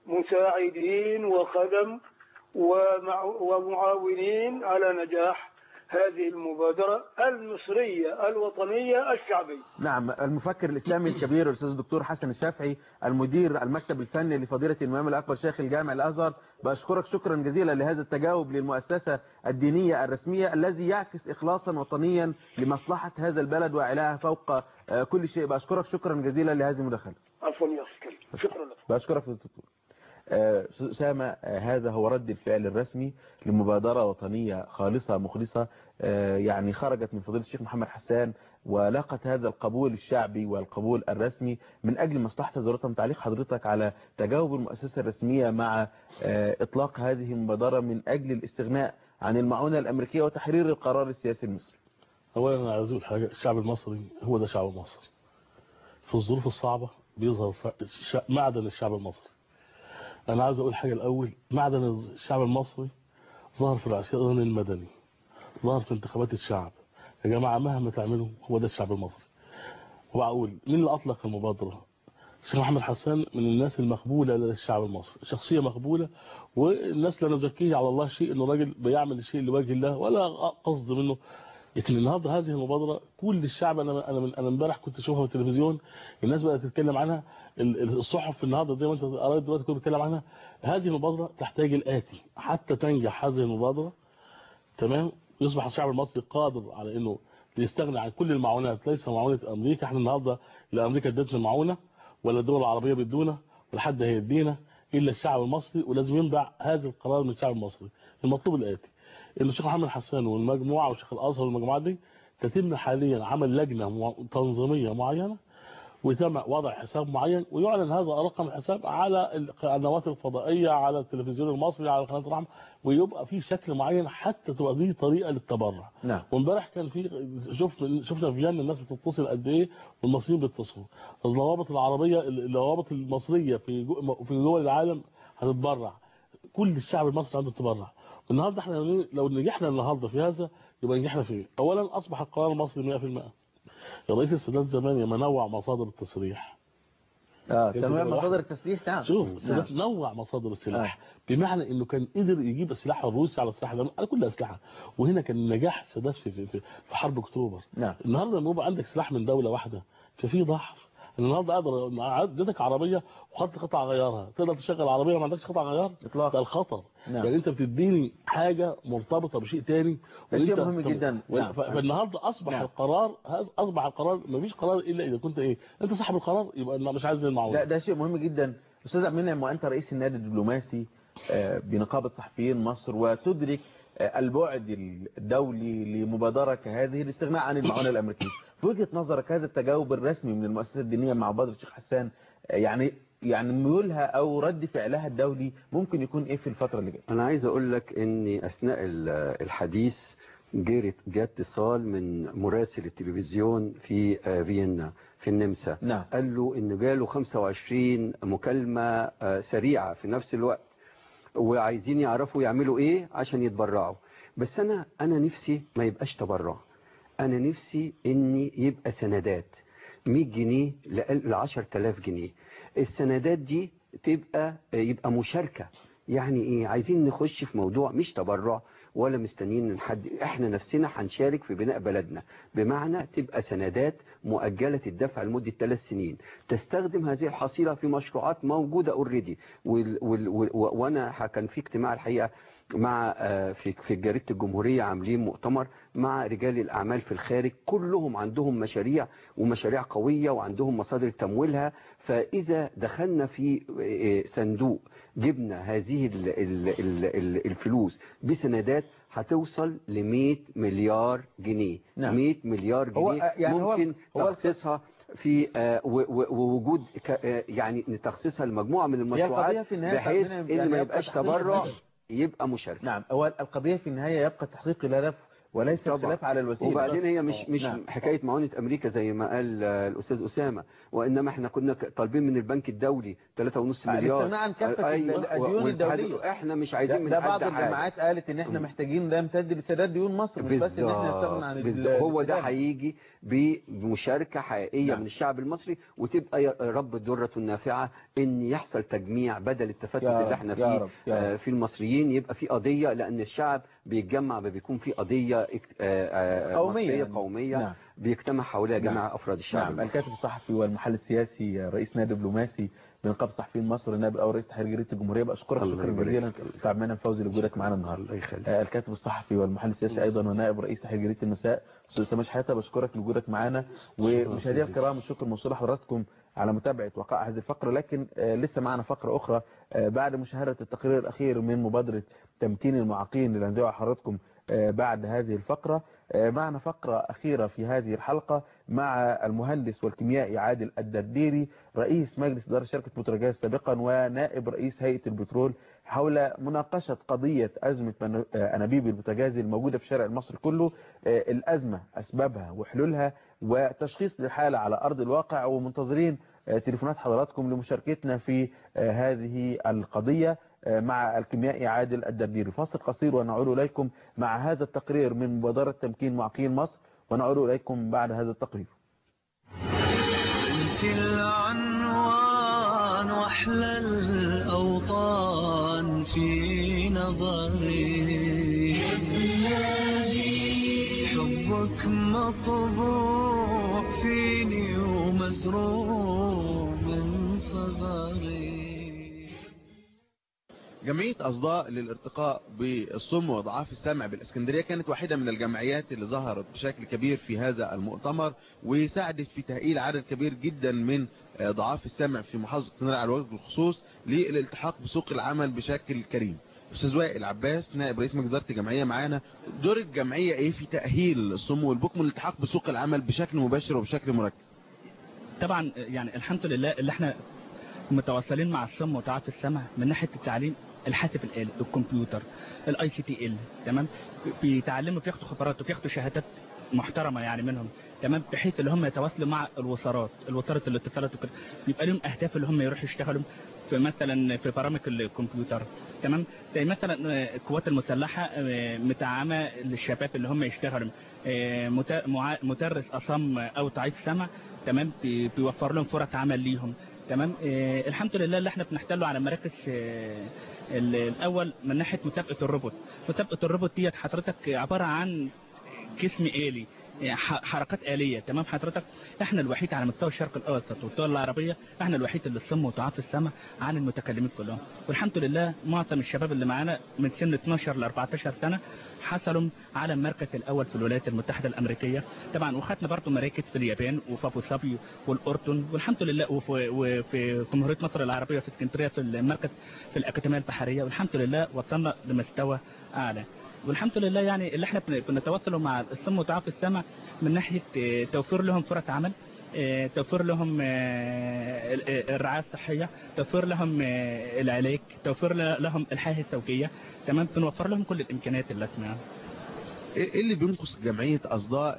مساعدين وخدم ومع ومعاونين على نجاح هذه المبادرة المصرية الوطنية الشعبية نعم المفكر الإسلامي الكبير الأستاذ الدكتور حسن الشافعي المدير المكتب الفني لفضيلة الإمام الأكبر شيخ الجامع الأزهر بأشكرك شكرا جزيلا لهذا التجاوب للمؤسسة الدينية الرسمية الذي يعكس إخلاصا وطنيا لمصلحة هذا البلد وإعلاها فوق آه، كل شيء بأشكرك شكرا جزيلا لهذه المداخلة عفوا يا أخي الكريم شكرا لك بأشكرك في الدكتور آه، أسامة آه، هذا هو رد الفعل الرسمي لمبادرة وطنية خالصة مخلصة آه، يعني خرجت من فضيلة الشيخ محمد حسان ولاقت هذا القبول الشعبي والقبول الرسمي من أجل مصلحة ضرورة تعليق حضرتك على تجاوب المؤسسة الرسمية مع آه، إطلاق هذه المبادرة من أجل الاستغناء عن المعونة الأمريكية وتحرير القرار السياسي المصري اولا انا عايز اقول حاجه الشعب المصري هو ده شعب مصر في الظروف الصعبه بيظهر ص- ش- معدن الشعب المصري انا عايز اقول حاجه الاول معدن الشعب المصري ظهر في العصيان المدني ظهر في انتخابات الشعب يا جماعه مهما تعملوا هو ده الشعب المصري وبقول مين اللي اطلق المبادره الشيخ محمد حسان من الناس المقبولة لدى الشعب المصري شخصية مقبولة والناس لا نزكيه على الله شيء انه راجل بيعمل الشيء لوجه الله ولا قصد منه لكن النهارده هذه المبادرة كل الشعب انا انا من انا امبارح كنت اشوفها في التلفزيون الناس بدأت تتكلم عنها ال- ال- الصحف النهارده زي ما انت قريت دلوقتي كنت بتتكلم عنها هذه المبادرة تحتاج الآتي حتى تنجح هذه المبادرة تمام يصبح الشعب المصري قادر على انه يستغني عن كل المعونات ليس معونة امريكا احنا النهارده لا امريكا ادتنا معونة ولا الدول العربية بتدونا ولا حد هيدينا الا الشعب المصري ولازم ينبع هذا القرار من الشعب المصري المطلوب الاتي ان الشيخ محمد حسان والمجموعه وشيخ الازهر والمجموعات دي تتم حاليا عمل لجنه مع- تنظيميه معينه ويتم وضع حساب معين ويعلن هذا رقم الحساب على القنوات الفضائيه على التلفزيون المصري على قناه الرحمه ويبقى في شكل معين حتى تبقى دي طريقه للتبرع نعم وامبارح كان في شوف شفنا في فيينا الناس بتتصل قد ايه والمصريين بيتصلوا الروابط العربيه الروابط المصريه في جو في دول العالم هتتبرع كل الشعب المصري عنده تبرع النهارده احنا لو- لو نجحنا النهارده في هذا يبقى نجحنا في ايه؟ اولا اصبح القرار المصري 100% الرئيس السادات زمان لما نوع مصادر التصريح اه هي تنويع فكرة مصادر واحدة. التسليح نعم شوف نعم. السادات نوع مصادر السلاح بمعنى انه كان قدر يجيب السلاح الروسي على السلاح الامريكي على كل الاسلحه وهنا كان نجاح السادات في في في في حرب اكتوبر نعم النهارده لما يبقى عندك سلاح من دوله واحده ففي ضعف النهارده اقدر اديتك عربيه وخدت قطع غيارها تقدر تشغل عربيه وما عندكش قطع غيار اطلاقا ده الخطر نعم. يعني انت بتديني حاجه مرتبطه بشيء تاني ده شيء وأنت- مهم طب- جدا. و- نعم. ف- فالنهارده اصبح نعم. القرار هذا- اصبح القرار مفيش قرار الا اذا كنت ايه انت صاحب القرار يبقى أنا مش عايز المعروض لا ده شيء مهم جدا استاذ عبد المنعم وانت رئيس النادي الدبلوماسي آه، بنقابه صحفيين مصر وتدرك آه، البعد الدولي لمبادره كهذه الاستغناء عن المعونه الامريكيه في وجهه نظرك هذا التجاوب الرسمي من المؤسسات الدينيه مع مبادره الشيخ حسان آه، يعني يعني ميولها او رد فعلها الدولي ممكن يكون ايه في الفتره اللي جايه انا عايز اقول لك اني اثناء ال- الحديث جرت جاء اتصال من مراسل التلفزيون في آه، فيينا في النمسا نعم قال له ان جاله 25 مكالمة آه، سريعة في نفس الوقت وعايزين يعرفوا يعملوا ايه عشان يتبرعوا بس انا انا نفسي ما يبقاش تبرع انا نفسي اني يبقى سندات 100 جنيه ل 10000 جنيه السندات دي تبقى يبقى مشاركة يعني ايه عايزين نخش في موضوع مش تبرع ولا مستنيين من حد احنا نفسنا هنشارك في بناء بلدنا بمعنى تبقى سندات مؤجلة الدفع لمدة ثلاث سنين تستخدم هذه الحصيلة في مشروعات موجودة اوريدي وانا ح- كان في اجتماع الحقيقة مع آه، في في جريدة الجمهورية عاملين مؤتمر مع رجال الأعمال في الخارج كلهم عندهم مشاريع ومشاريع قوية وعندهم مصادر تمويلها فإذا دخلنا في آه، صندوق جبنا هذه ال- ال- ال- ال- الفلوس بسندات هتوصل ل 100 مليار جنيه نعم. 100 مليار هو- جنيه يعني هو- ممكن هو- تخصيصها في آه، و- و- ووجود ك- آه، يعني تخصيصها لمجموعة من هي القضيه المشروعات في النهايه بحيث تعبنا- ان يعني ما يبقى يبقاش تحقيق تبرع الهدف. يبقى مشاركة نعم هو القضيه في النهايه يبقى تحقيق الهدف وليس طبعا. الخلاف على الوسيله وبعدين هي مش مش نعم. حكايه معونه امريكا زي ما قال آه، الاستاذ اسامه وانما احنا كنا ك- طالبين من البنك الدولي 3.5 مليار الاستغناء عن كافة أيوة، الديون والاتحاد- الدولية. احنا مش ده, عايزين من ده حد بعض حاجة. الجامعات قالت ان احنا مم. محتاجين ده يمتد لسداد ديون مصر مش بس ان احنا نستغنى عن بالظبط. ال- هو ده الاستدامة. هيجي بمشاركه حقيقيه نعم. من الشعب المصري وتبقى يا رب الدره النافعه ان يحصل تجميع بدل التفتت يا اللي رب، احنا يا فيه رب، يا آه، رب. في المصريين يبقى في قضيه لان الشعب بيتجمع ما بيكون في قضيه اك- آه، آه، قومية مصريه يعني. قوميه نعم. بيجتمع حواليها نعم. جميع افراد الشعب نعم المصري. الكاتب الصحفي والمحلل السياسي رئيس نادي دبلوماسي بنقابه صحفيين مصر النائب الاول رئيس تحرير جريده الجمهوريه بشكرك الله شكرا يبارك جزيلا فيك. استاذ عبد المنعم فوزي لوجودك معنا النهارده الله يخليك آه، الكاتب الصحفي والمحلل السياسي ايضا ونائب رئيس تحرير جريده المساء استاذ سماش حياته بشكرك لوجودك معنا ومشاهدينا الكرام الشكر موصول لحضراتكم على متابعه وقائع هذه الفقره لكن آه، لسه معنا فقره اخرى آه، بعد مشاهده التقرير الاخير من مبادره تمكين المعاقين اللي هنذيعها حضراتكم آه، بعد هذه الفقره آه، معنا فقره اخيره في هذه الحلقه مع المهندس والكيميائي عادل الدرديري رئيس مجلس اداره شركه بتروجاز سابقا ونائب رئيس هيئه البترول حول مناقشه قضيه ازمه من- آه، انابيب البوتاجاز الموجوده في الشارع المصري كله آه، الازمه اسبابها وحلولها وتشخيص للحاله على ارض الواقع ومنتظرين آه، تليفونات حضراتكم لمشاركتنا في آه، هذه القضيه آه، مع الكيميائي عادل الدرديري فاصل قصير ونعود اليكم مع هذا التقرير من مبادره تمكين معاقين مصر ونعود اليكم بعد هذا التقرير انت العنوان واحلى الاوطان في نظري حبك مطبوع فيني ومزروع من صغري جمعية أصداء للارتقاء بالصم وضعاف السمع بالإسكندرية كانت واحدة من الجمعيات اللي ظهرت بشكل كبير في هذا المؤتمر وساعدت في تأهيل عدد كبير جدا من آه، ضعاف السمع في محافظة اسكندرية على وجه الخصوص للالتحاق بسوق العمل بشكل كريم. أستاذ وائل عباس نائب رئيس مجلس إدارة الجمعية معانا دور الجمعية إيه في تأهيل الصم والبكم والالتحاق بسوق العمل بشكل مباشر وبشكل مركز؟ طبعا يعني الحمد لله اللي احنا متواصلين مع الصم وضعاف السمع من ناحيه التعليم الحاسب الآلي الكمبيوتر الاي سي تي ال تمام بيتعلموا بياخدوا خبرات وبياخدوا شهادات محترمه يعني منهم تمام بحيث اللي هم يتواصلوا مع الوزارات الوزاره الاتصالات وكده بيبقى لهم اهداف اللي هم يروحوا يشتغلوا في مثلا في برامج الكمبيوتر تمام زي مثلا آه، القوات المسلحه آه، متعامه للشباب اللي هم يشتغلوا آه، مت- مع- مدرس اصم او ضعيف سمع تمام بي- بيوفر لهم فرص عمل ليهم تمام آه الحمد لله اللي احنا بنحتله على مراكز آه ال- الاول من ناحيه مسابقه الروبوت مسابقه الروبوت ديت حضرتك عباره عن جسم آلي يعني ح- حركات آلية تمام حضرتك احنا الوحيد على مستوى الشرق الأوسط والدول العربية احنا الوحيد اللي الصم وتعاطي السمع عن المتكلمين كلهم والحمد لله معظم الشباب اللي معانا من سن 12 ل 14 سنة حصلوا على المركز الأول في الولايات المتحدة الأمريكية طبعا وخدنا برضه مراكز في اليابان وفي أبو ظبي والأردن والحمد لله وفي, وفي جمهورية مصر العربية في اسكندرية في المركز في الأكاديمية البحرية والحمد لله وصلنا لمستوى أعلى والحمد لله يعني اللي احنا بن- بنتواصلوا مع الصم وتعاطي السمع من ناحية اه، توفير لهم فرص عمل اه، توفير لهم اه، ال- اه، الرعاية الصحية توفير لهم اه، العلاج توفير ل- لهم الحياة الزوجية تمام بنوفر لهم كل الإمكانيات اللازمة ايه اللي بينقص جمعية أصداء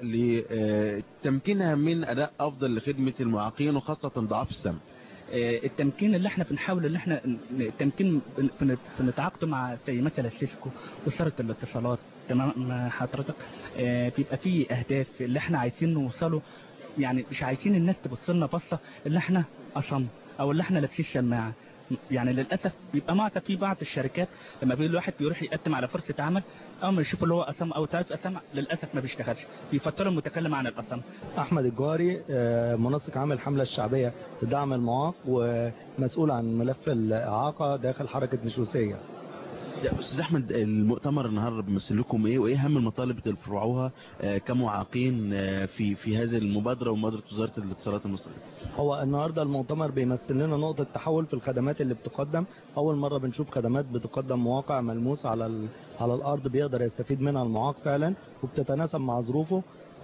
لتمكينها من أداء أفضل لخدمة المعاقين وخاصة ضعاف السمع آه، التمكين اللي احنا بنحاول ان احنا ن- التمكين بن- بن- بنتعاقد مع زي مثلا سيسكو وزاره الاتصالات تمام مع حضرتك آه، بيبقى في اهداف اللي احنا عايزين نوصله يعني مش عايزين الناس تبص لنا بصه اللي احنا اصم او اللي احنا لابسين سماعه يعني للاسف بيبقى معظم في بعض الشركات لما بيقول الواحد بيروح يقدم على فرصه عمل اول ما يشوف اللي هو اصم او تعرف اصم للاسف ما بيشتغلش بيفضلوا المتكلم عن الاصم احمد الجوهري آه، منسق عام الحمله الشعبيه لدعم المعاق ومسؤول عن ملف الاعاقه داخل حركه نشوسيه يا أستاذ أحمد المؤتمر النهاردة بيمثل لكم إيه وإيه أهم المطالب اللي بترفعوها آه، كمعاقين آه، في في هذه المبادرة ومبادرة وزارة الاتصالات المصرية هو النهارده المؤتمر بيمثل لنا نقطه تحول في الخدمات اللي بتقدم اول مره بنشوف خدمات بتقدم مواقع ملموس على ال... على الارض بيقدر يستفيد منها المعاق فعلا وبتتناسب مع ظروفه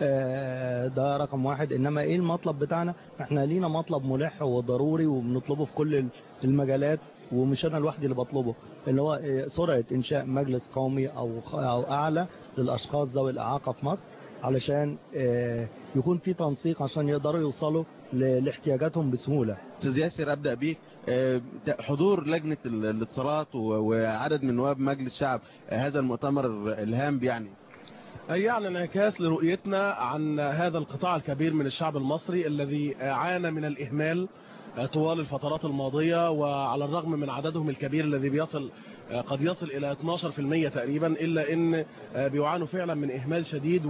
آه، ده رقم واحد انما ايه المطلب بتاعنا احنا لينا مطلب ملح وضروري وبنطلبه في كل المجالات ومش انا لوحدي اللي بطلبه اللي هو آه، سرعه انشاء مجلس قومي او او اعلى للاشخاص ذوي الاعاقه في مصر علشان آه، يكون في تنسيق عشان يقدروا يوصلوا ل- لاحتياجاتهم بسهوله أستاذ ياسر أبدأ بيك آه، حضور لجنة ال- الاتصالات و- وعدد من نواب مجلس الشعب آه، هذا المؤتمر الهام بيعني يعني انعكاس لرؤيتنا عن هذا القطاع الكبير من الشعب المصري الذي عانى من الإهمال طوال الفترات الماضية وعلى الرغم من عددهم الكبير الذي بيصل قد يصل إلى 12% تقريبا إلا أن بيعانوا فعلا من إهمال شديد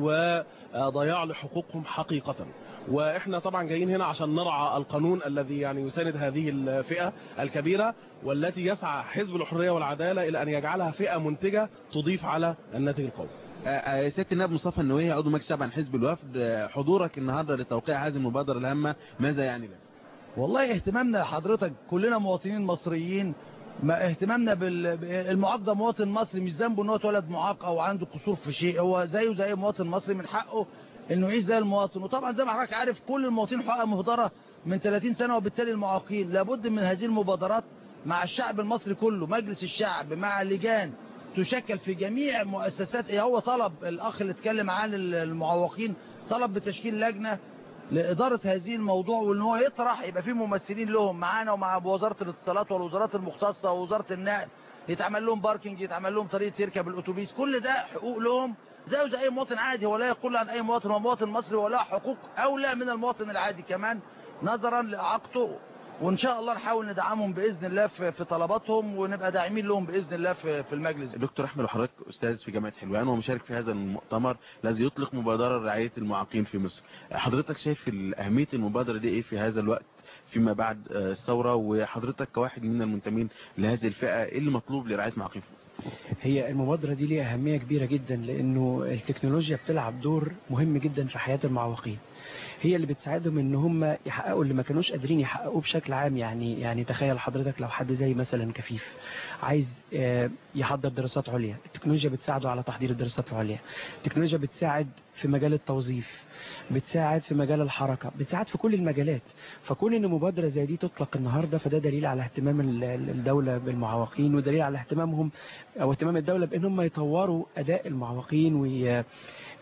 وضياع لحقوقهم حقيقة واحنا طبعا جايين هنا عشان نرعى القانون الذي يعني يساند هذه الفئة الكبيرة والتي يسعى حزب الحرية والعدالة إلى أن يجعلها فئة منتجة تضيف على الناتج القومي آه، آه، سيادة النائب مصطفى النووي عضو مجلس الشعب عن حزب الوفد آه، حضورك النهارده لتوقيع هذه المبادرة الهامة ماذا يعني لك؟ والله اهتمامنا حضرتك كلنا مواطنين مصريين ما اهتمامنا بالمعاق ده مواطن مصري مش ذنبه ان هو اتولد معاق او عنده قصور في شيء هو زيه زي مواطن مصري من حقه انه يعيش زي المواطن وطبعا زي ما حضرتك عارف كل المواطنين حقوقها مهدره من 30 سنه وبالتالي المعاقين لابد من هذه المبادرات مع الشعب المصري كله مجلس الشعب مع اللجان تشكل في جميع مؤسسات إيه هو طلب الاخ اللي اتكلم عن المعوقين طلب بتشكيل لجنه لإدارة هذه الموضوع وإن هو يطرح يبقى في ممثلين لهم معانا ومع وزارة الاتصالات والوزارات المختصة ووزارة النقل يتعمل لهم باركنج يتعمل لهم طريقة يركب الأتوبيس كل ده حقوق لهم زيه زي أي مواطن عادي هو لا يقول عن أي مواطن هو مواطن مصري ولا حقوق أولى من المواطن العادي كمان نظرا لإعاقته وإن شاء الله نحاول ندعمهم بإذن الله في في طلباتهم ونبقى داعمين لهم بإذن الله في في المجلس دكتور احمد وحضرتك استاذ في جامعه حلوان ومشارك في هذا المؤتمر الذي يطلق مبادره لرعايه المعاقين في مصر حضرتك شايف اهميه المبادره دي ايه في هذا الوقت فيما بعد آه، الثوره وحضرتك كواحد من المنتمين لهذه الفئه ايه اللي مطلوب لرعايه المعاقين في مصر هي المبادرة دي ليها أهمية كبيرة جدا لأنه التكنولوجيا بتلعب دور مهم جدا في حياة المعوقين هي اللي بتساعدهم ان هم يحققوا اللي ما كانوش قادرين يحققوه بشكل عام يعني يعني تخيل حضرتك لو حد زي مثلا كفيف عايز آه، يحضر دراسات عليا التكنولوجيا بتساعده على تحضير الدراسات العليا التكنولوجيا بتساعد في مجال التوظيف بتساعد في مجال الحركة بتساعد في كل المجالات فكون ان مبادرة زي دي تطلق النهاردة فده دليل على اهتمام ال- ال- الدولة بالمعوقين ودليل على اهتمامهم او اهتمام الدولة بان هم يطوروا اداء المعوقين وي آه،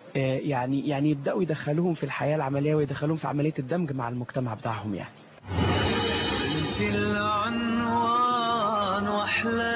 يعني يعني يبداوا يدخلوهم في الحياه العمليه ويدخلوهم في عمليه الدمج مع المجتمع بتاعهم يعني انت العنوان واحلى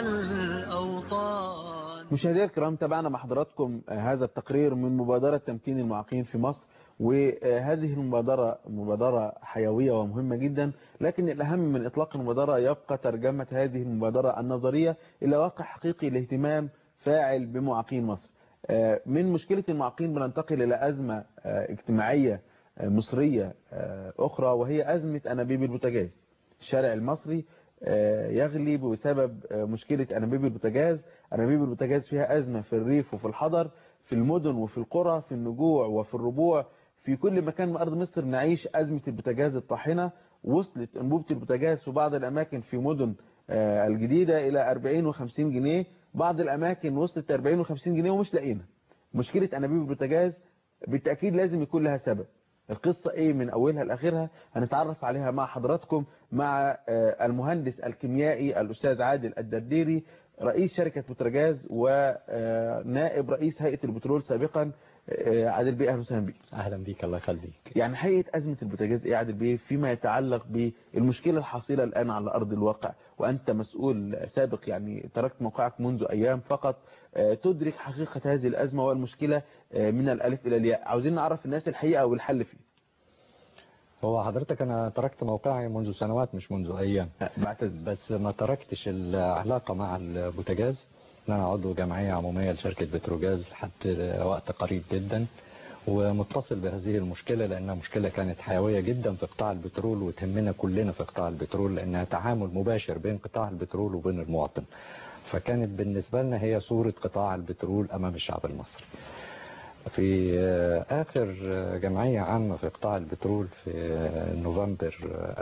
الاوطان مشاهدينا الكرام تابعنا مع حضراتكم آه، هذا التقرير من مبادرة تمكين المعاقين في مصر وهذه المبادرة مبادرة حيوية ومهمة جدا لكن الأهم من إطلاق المبادرة يبقى ترجمة هذه المبادرة النظرية إلى واقع حقيقي لاهتمام فاعل بمعاقين مصر آه، من مشكلة المعاقين بننتقل إلى أزمة آه، اجتماعية آه، مصرية آه، أخرى وهي أزمة أنابيب البوتاجاز الشارع المصري آه، يغلي بسبب آه، مشكلة أنابيب البوتاجاز أنابيب البوتاجاز فيها أزمة في الريف وفي الحضر في المدن وفي القرى في النجوع وفي الربوع في كل مكان من أرض مصر نعيش أزمة البوتاجاز الطاحنة وصلت أنبوبة البوتاجاز في بعض الأماكن في مدن آه، الجديدة إلى 40 و50 جنيه بعض الأماكن وصلت 40 و50 جنيه ومش لاقينا مشكلة أنابيب البوتاجاز بالتأكيد لازم يكون لها سبب القصة ايه من اولها لاخرها هنتعرف عليها مع حضراتكم مع آه، المهندس الكيميائي الاستاذ عادل الدرديري رئيس شركة بوتراجاز ونائب رئيس هيئة البترول سابقا آه، عادل بيه اهلا وسهلا بيك اهلا بيك الله يخليك يعني حقيقة ازمة البوتاجاز ايه يا عادل بيه فيما يتعلق بالمشكلة الحاصلة الان على ارض الواقع وانت مسؤول سابق يعني تركت موقعك منذ ايام فقط آه، تدرك حقيقة هذه الازمة والمشكلة آه، من الالف الى الياء عاوزين نعرف الناس الحقيقة والحل فيه هو حضرتك انا تركت موقعي منذ سنوات مش منذ ايام بس ما تركتش العلاقة مع البوتاجاز ان انا عضو جمعية عمومية لشركة بتروجاز لحد وقت قريب جدا ومتصل بهذه المشكلة لأنها مشكلة كانت حيوية جدا في قطاع البترول وتهمنا كلنا في قطاع البترول لأنها تعامل مباشر بين قطاع البترول وبين المواطن فكانت بالنسبة لنا هي صورة قطاع البترول أمام الشعب المصري في آخر جمعية عامة في قطاع البترول في نوفمبر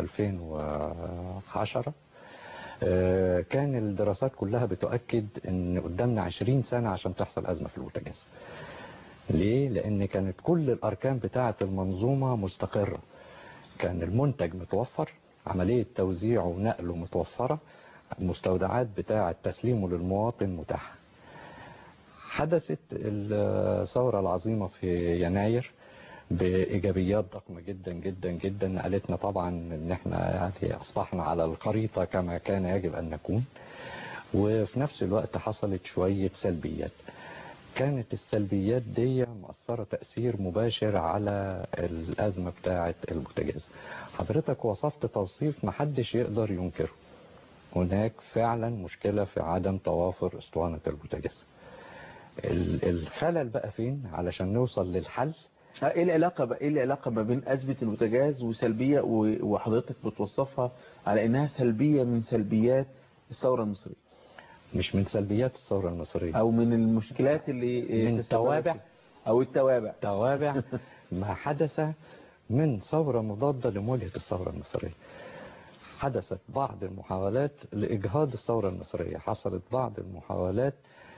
2010 كان الدراسات كلها بتؤكد ان قدامنا 20 سنة عشان تحصل أزمة في البوتاجاز ليه؟ لأن كانت كل الأركان بتاعة المنظومة مستقرة كان المنتج متوفر عملية توزيعه ونقله متوفرة المستودعات بتاعة تسليمه للمواطن متاحة حدثت الثورة العظيمة في يناير بإيجابيات ضخمة جدا جدا جدا نقلتنا طبعا ان احنا يعني اصبحنا على الخريطة كما كان يجب ان نكون وفي نفس الوقت حصلت شوية سلبيات كانت السلبيات دي مؤثرة تأثير مباشر على الأزمة بتاعة البوتاجاز حضرتك وصفت توصيف محدش يقدر ينكره هناك فعلا مشكلة في عدم توافر اسطوانة البوتاجاز الخلل بقى فين علشان نوصل للحل ايه العلاقة بقى ايه العلاقة ما بين أزمة البوتاجاز وسلبية وحضرتك بتوصفها على انها سلبية من سلبيات الثورة المصرية مش من سلبيات الثورة المصرية او من المشكلات اللي من توابع او التوابع توابع ما حدث من ثورة مضادة لمواجهة الثورة المصرية حدثت بعض المحاولات لإجهاض الثورة المصرية حصلت بعض المحاولات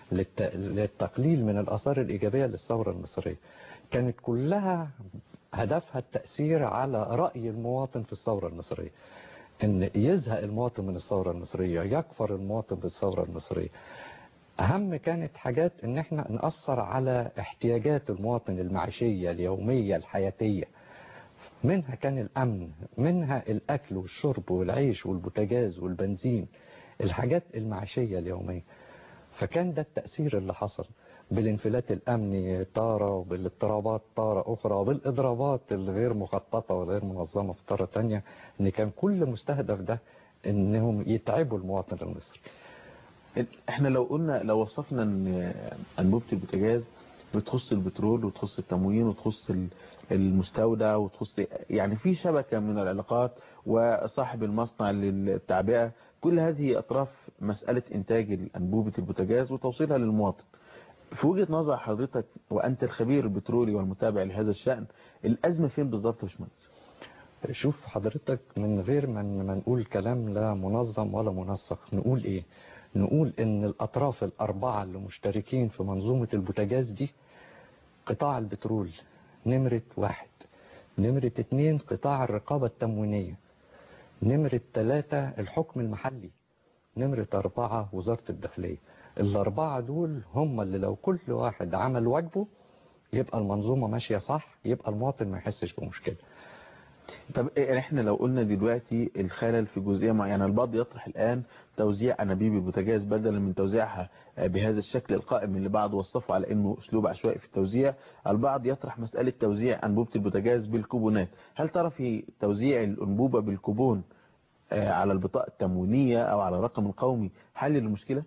للتقليل من الآثار الإيجابية للثورة المصرية كانت كلها هدفها التأثير على رأي المواطن في الثورة المصرية ان يزهق المواطن من الثورة المصرية يكفر المواطن بالثورة المصرية اهم كانت حاجات ان احنا نأثر على احتياجات المواطن المعيشية اليومية الحياتية منها كان الامن منها الاكل والشرب والعيش والبوتاجاز والبنزين الحاجات المعيشية اليومية فكان ده التأثير اللي حصل بالانفلات الأمني طارة وبالاضطرابات طارة أخرى وبالإضرابات الغير مخططة والغير منظمة في طارة تانية إن كان كل مستهدف ده إنهم يتعبوا المواطن المصري احنا لو قلنا لو وصفنا ان انبوبة البوتاجاز بتخص البترول وتخص التموين وتخص المستودع وتخص يعني في شبكة من العلاقات وصاحب المصنع للتعبئة كل هذه أطراف مسألة إنتاج الأنبوبة البوتاجاز وتوصيلها للمواطن في وجهة نظر حضرتك وأنت الخبير البترولي والمتابع لهذا الشأن الأزمة فين بالظبط يا باشمهندس؟ شوف حضرتك من غير ما ما نقول كلام لا منظم ولا منسق نقول إيه؟ نقول إن الأطراف الأربعة اللي مشتركين في منظومة البوتاجاز دي قطاع البترول نمرة واحد نمرة اتنين قطاع الرقابة التموينية نمرة ثلاثة الحكم المحلي نمرة أربعة وزارة الداخلية الأربعة دول هم اللي لو كل واحد عمل واجبه يبقى المنظومة ماشية صح يبقى المواطن ما يحسش بمشكلة طب إيه احنا لو قلنا دلوقتي الخلل في جزئيه معينه البعض يطرح الان توزيع انابيب البوتاجاز بدلا من توزيعها بهذا الشكل القائم اللي بعض وصفه على انه اسلوب عشوائي في التوزيع البعض يطرح مساله توزيع انبوبه البوتاجاز بالكوبونات هل ترى في توزيع الانبوبه بالكوبون آه، على البطاقه التموينيه او على الرقم القومي حل للمشكله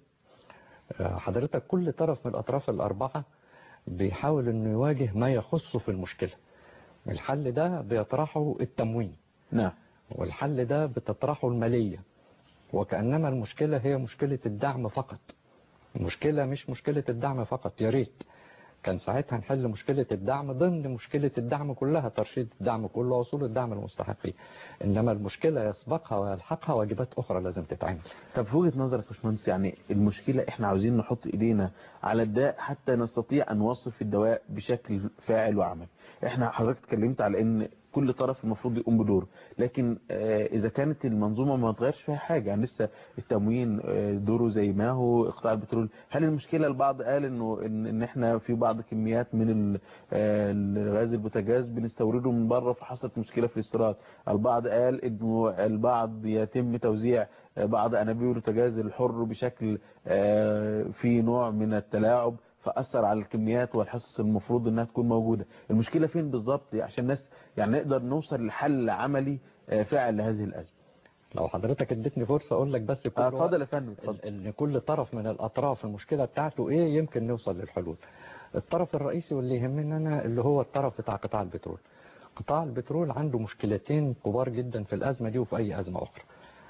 حضرتك كل طرف من الأطراف الأربعة بيحاول أنه يواجه ما يخصه في المشكلة الحل ده بيطرحه التموين نعم والحل ده بتطرحه المالية وكأنما المشكلة هي مشكلة الدعم فقط المشكلة مش مشكلة الدعم فقط يا ريت كان ساعتها نحل مشكلة الدعم ضمن مشكلة الدعم كلها ترشيد الدعم كله وصول الدعم المستحقين إنما المشكلة يسبقها ويلحقها واجبات أخرى لازم تتعمل طب في وجهه نظرك يا باشمهندس يعني المشكله احنا عاوزين نحط ايدينا على الداء حتى نستطيع ان نوصف الدواء بشكل فاعل وعمل احنا حضرتك اتكلمت على ان كل طرف المفروض يقوم بدوره لكن آه، اذا كانت المنظومه ما تغيرش فيها حاجه يعني لسه التموين آه، دوره زي ما هو اقطاع البترول هل المشكله البعض قال انه ان, إن احنا في بعض كميات من ال- آه، الغاز البوتاجاز بنستورده من بره فحصلت مشكله في الاستيراد البعض قال انه البعض يتم توزيع آه، بعض انابيب البوتاجاز الحر بشكل آه، في نوع من التلاعب فأثر على الكميات والحصص المفروض انها تكون موجودة المشكلة فين بالظبط عشان الناس يعني نقدر نوصل لحل عملي آه، فاعل لهذه الأزمة لو حضرتك اديتني فرصة أقول لك بس كل آه، اتفضل يا وقت فندم اتفضل. ان كل طرف من الأطراف المشكلة بتاعته إيه يمكن نوصل للحلول الطرف الرئيسي واللي يهمنا أنا اللي هو الطرف بتاع قطاع البترول قطاع البترول عنده مشكلتين كبار جدا في الأزمة دي وفي أي أزمة أخرى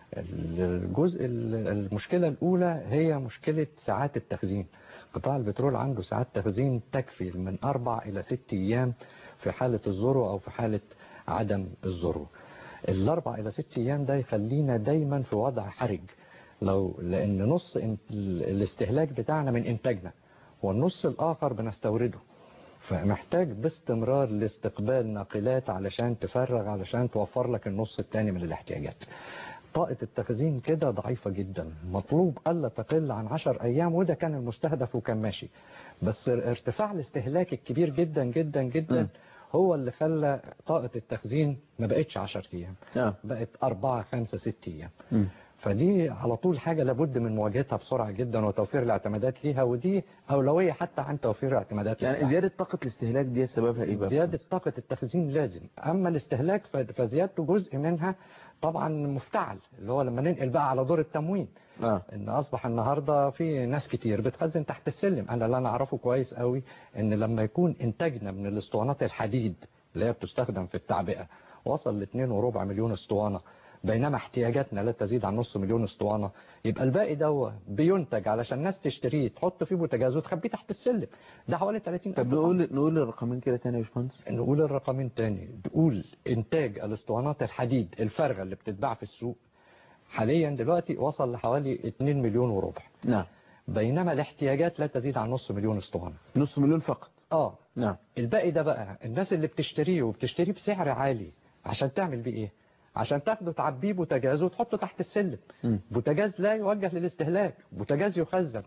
الجزء المشكلة الأولى هي مشكلة ساعات التخزين قطاع البترول عنده ساعات تخزين تكفي من أربع إلى ست أيام في حالة الذروة أو في حالة عدم الذروة الأربع إلى ست أيام ده يخلينا دايما في وضع حرج لو لأن نص إن- الاستهلاك بتاعنا من إنتاجنا والنص الآخر بنستورده فمحتاج باستمرار لاستقبال ناقلات علشان تفرغ علشان توفر لك النص التاني من الاحتياجات طاقة التخزين كده ضعيفة جدا مطلوب ألا تقل عن 10 أيام وده كان المستهدف وكان ماشي بس ارتفاع الاستهلاك الكبير جدا جدا جدا هو اللي خلى طاقة التخزين ما بقتش 10 أيام آه. بقت 4 5 6 أيام مم. فدي على طول حاجة لابد من مواجهتها بسرعة جدا وتوفير الاعتمادات ليها ودي أولوية حتى عن توفير الاعتمادات يعني للدعم. زيادة طاقة الاستهلاك دي سببها ايه بقى؟ زيادة طاقة التخزين لازم أما الاستهلاك ف- فزيادته جزء منها طبعا مفتعل اللي هو لما ننقل بقى على دور التموين آه. ان اصبح النهارده في ناس كتير بتخزن تحت السلم انا اللي انا اعرفه كويس قوي ان لما يكون انتاجنا من الاسطوانات الحديد اللي هي بتستخدم في التعبئه وصل ل 2.4 مليون اسطوانه بينما احتياجاتنا لا تزيد عن نص مليون اسطوانه يبقى الباقي ده بينتج علشان الناس تشتريه تحط فيه بوتاجاز وتخبيه تحت السلم ده حوالي 30 طب نقول نقول الرقمين كده تاني يا باشمهندس نقول الرقمين تاني نقول انتاج الاسطوانات الحديد الفارغه اللي بتتباع في السوق حاليا دلوقتي وصل لحوالي 2 مليون وربع نعم بينما الاحتياجات لا تزيد عن نص مليون اسطوانه نص مليون فقط اه نعم الباقي ده بقى الناس اللي بتشتريه وبتشتريه بسعر عالي عشان تعمل بيه ايه عشان تاخده تعبيه بوتاجاز وتحطه تحت السلم مم. بوتاجاز لا يوجه للاستهلاك بوتاجاز يخزن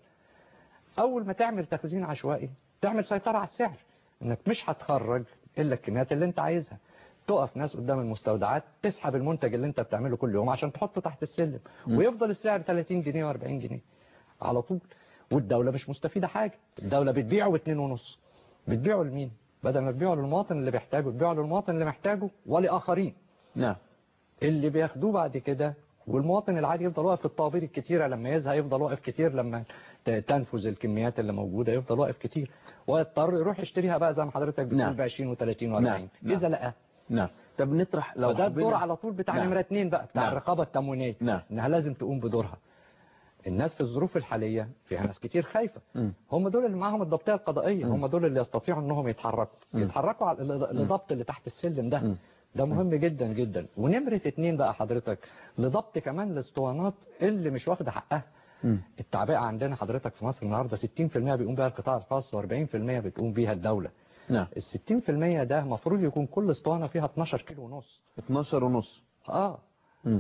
اول ما تعمل تخزين عشوائي تعمل سيطرة على السعر انك مش هتخرج الا الكميات اللي انت عايزها تقف ناس قدام المستودعات تسحب المنتج اللي انت بتعمله كل يوم عشان تحطه تحت السلم مم. ويفضل السعر 30 جنيه و40 جنيه على طول والدولة مش مستفيدة حاجة الدولة بتبيعه باتنين ونص بتبيعه لمين بدل ما تبيعه للمواطن اللي بيحتاجه تبيعه للمواطن اللي محتاجه ولآخرين نعم اللي بياخدوه بعد كده والمواطن العادي يفضل واقف في الطوابير الكتيرة لما يزهق يفضل واقف كتير لما ت- تنفذ الكميات اللي موجودة يفضل واقف كتير ويضطر يروح يشتريها بقى زي ما حضرتك بتقول نعم. ب 20 و30 و40 نعم. نعم. إذا لقى نعم طب نطرح لو فده حبينا- الدور على طول بتاع نعم. نمرة اتنين بقى بتاع نعم. الرقابة التموينية نعم. انها لازم تقوم بدورها الناس في الظروف الحالية فيها ناس كتير خايفة مم. هم دول اللي معاهم الضبطية القضائية مم. هم دول اللي يستطيعوا انهم يتحركوا مم. يتحركوا على ال- لضبط اللي تحت السلم ده مم. ده مهم جدا جدا ونمرة اتنين بقى حضرتك لضبط كمان الاسطوانات اللي مش واخدة حقها مم. التعبئة عندنا حضرتك في مصر النهاردة 60% بيقوم بيها القطاع الخاص و40% بتقوم بيها الدولة نعم ال 60% ده المفروض يكون كل اسطوانة فيها 12 كيلو ونص 12 ونص اه مم.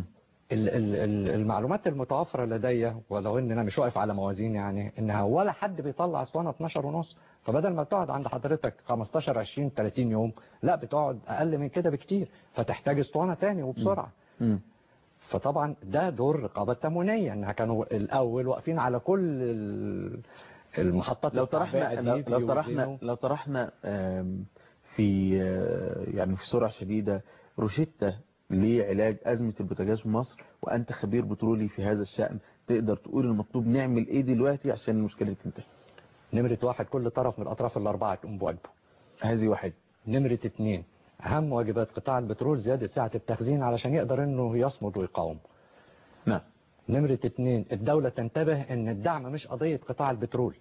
ال- ال- ال- المعلومات المتوفرة لدي ولو ان انا مش واقف على موازين يعني انها ولا حد بيطلع اسوانة 12 ونص فبدل ما بتقعد عند حضرتك 15 20 30 يوم لا بتقعد اقل من كده بكتير فتحتاج اسطوانة تاني وبسرعة مم. فطبعا ده دور الرقابة التموينية انها كانوا الاول واقفين على كل ال- المحطات لو طرحنا التعبئة لو دي لو طرحنا بيوزنوا. لو طرحنا آم، في آه، يعني في سرعة شديدة روشتة لعلاج أزمة البوتاجاز في مصر وأنت خبير بترولي في هذا الشأن تقدر تقول المطلوب نعمل إيه دلوقتي عشان المشكلة دي تنتهي نمرة واحد كل طرف من الأطراف الأربعة تقوم بواجبه هذه واحد نمرة اتنين أهم واجبات قطاع البترول زيادة سعة التخزين علشان يقدر إنه يصمد ويقاوم نعم نمرة اتنين الدولة تنتبه إن الدعم مش قضية قطاع البترول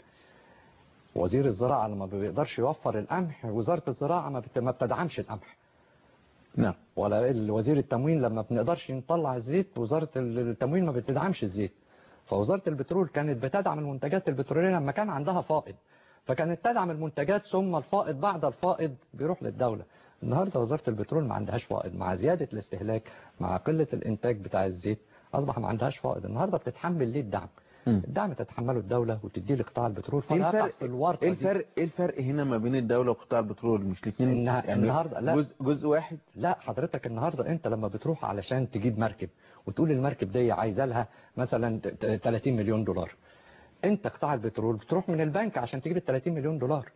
وزير الزراعة لما بيقدرش يوفر القمح وزارة الزراعة ما بت- ما بتدعمش القمح نعم ولا وزير التموين لما بنقدرش نطلع الزيت وزارة التموين ما بتدعمش الزيت فوزارة البترول كانت بتدعم المنتجات البترولية لما كان عندها فائض فكانت تدعم المنتجات ثم الفائض بعد الفائض بيروح للدولة النهاردة وزارة البترول ما عندهاش فائض مع زيادة الاستهلاك مع قلة الانتاج بتاع الزيت أصبح ما عندهاش فائض النهاردة بتتحمل ليه الدعم الدعم تتحمله الدولة وتديه لقطاع البترول ايه فلا الفرق يقع في الورطة ايه دي. الفرق ايه الفرق هنا ما بين الدولة وقطاع البترول مش الاثنين إنها النهاردة لا جزء جزء واحد لا حضرتك النهاردة انت لما بتروح علشان تجيب مركب وتقول المركب دي عايزة لها مثلا ت- ت- 30 مليون دولار انت قطاع البترول بتروح من البنك عشان تجيب ال 30 مليون دولار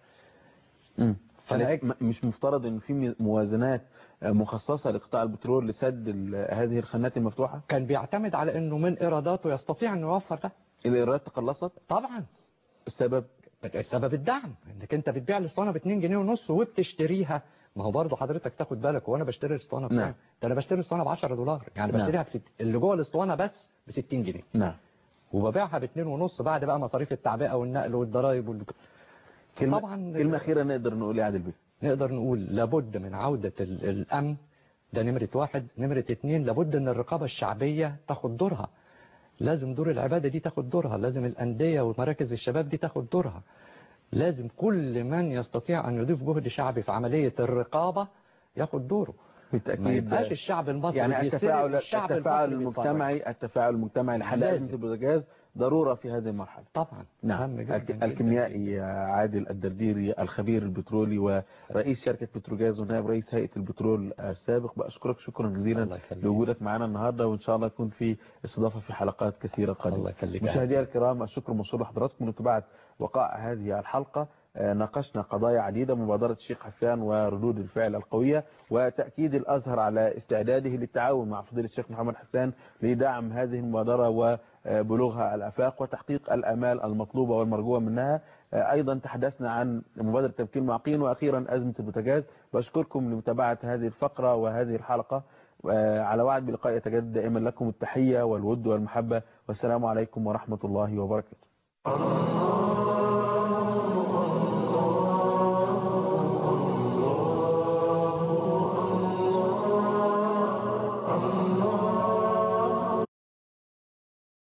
امم فلقيت- م- مش مفترض ان في موازنات آه، مخصصة لقطاع البترول لسد ال- هذه الخانات المفتوحة كان بيعتمد على انه من ايراداته يستطيع انه يوفر ده الايرادات تقلصت طبعا السبب السبب الدعم انك انت بتبيع الاسطوانه ب 2 جنيه ونص وبتشتريها ما هو برضه حضرتك تاخد بالك وانا بشتري الاسطوانه بكام نعم. ده انا بشتري الاسطوانه ب 10 دولار يعني نعم. بشتريها بست... اللي جوه الاسطوانه بس ب 60 جنيه نعم وببيعها ب 2 ونص بعد بقى مصاريف التعبئه والنقل والضرايب وال... كلمة, طبعا كلمة أخيرة نقدر نقول إيه عادل بيه نقدر نقول لابد من عودة ال- الأمن ده نمرة واحد نمرة اتنين لابد ان الرقابة الشعبية تاخد دورها لازم دور العبادة دي تاخد دورها لازم الأندية ومراكز الشباب دي تاخد دورها لازم كل من يستطيع أن يضيف جهد شعبي في عملية الرقابة ياخد دوره بالتأكيد ما يبقاش الشعب المصري يعني بيسرق التفاعل والشعب التفاعل المصري بيتفرج. المجتمعي التفاعل المجتمعي لحل لازم. أزمة البوتاجاز ضرورة في هذه المرحلة طبعا نعم مهم جداً الك- جداً الكيميائي عادل الدرديري الخبير البترولي ورئيس شركة بتروجاز ونائب رئيس هيئة البترول السابق بأشكرك شكرا جزيلا الله يخليك. لوجودك معنا النهاردة وإن شاء الله يكون في استضافة في حلقات كثيرة قادمة الله يخليك. مشاهدينا الكرام الشكر موصول لحضراتكم لمتابعة وقائع هذه الحلقة آه، ناقشنا قضايا عديدة مبادرة الشيخ حسان وردود الفعل القوية وتأكيد الأزهر على استعداده للتعاون مع فضيلة الشيخ محمد حسان لدعم هذه المبادرة وبلوغها الأفاق وتحقيق الأمال المطلوبة والمرجوة منها آه، أيضا تحدثنا عن مبادرة تمكين معقين وأخيرا أزمة البوتاجاز بشكركم لمتابعة هذه الفقرة وهذه الحلقة آه، على وعد بلقاء يتجدد دائما لكم التحية والود والمحبة والسلام عليكم ورحمة الله وبركاته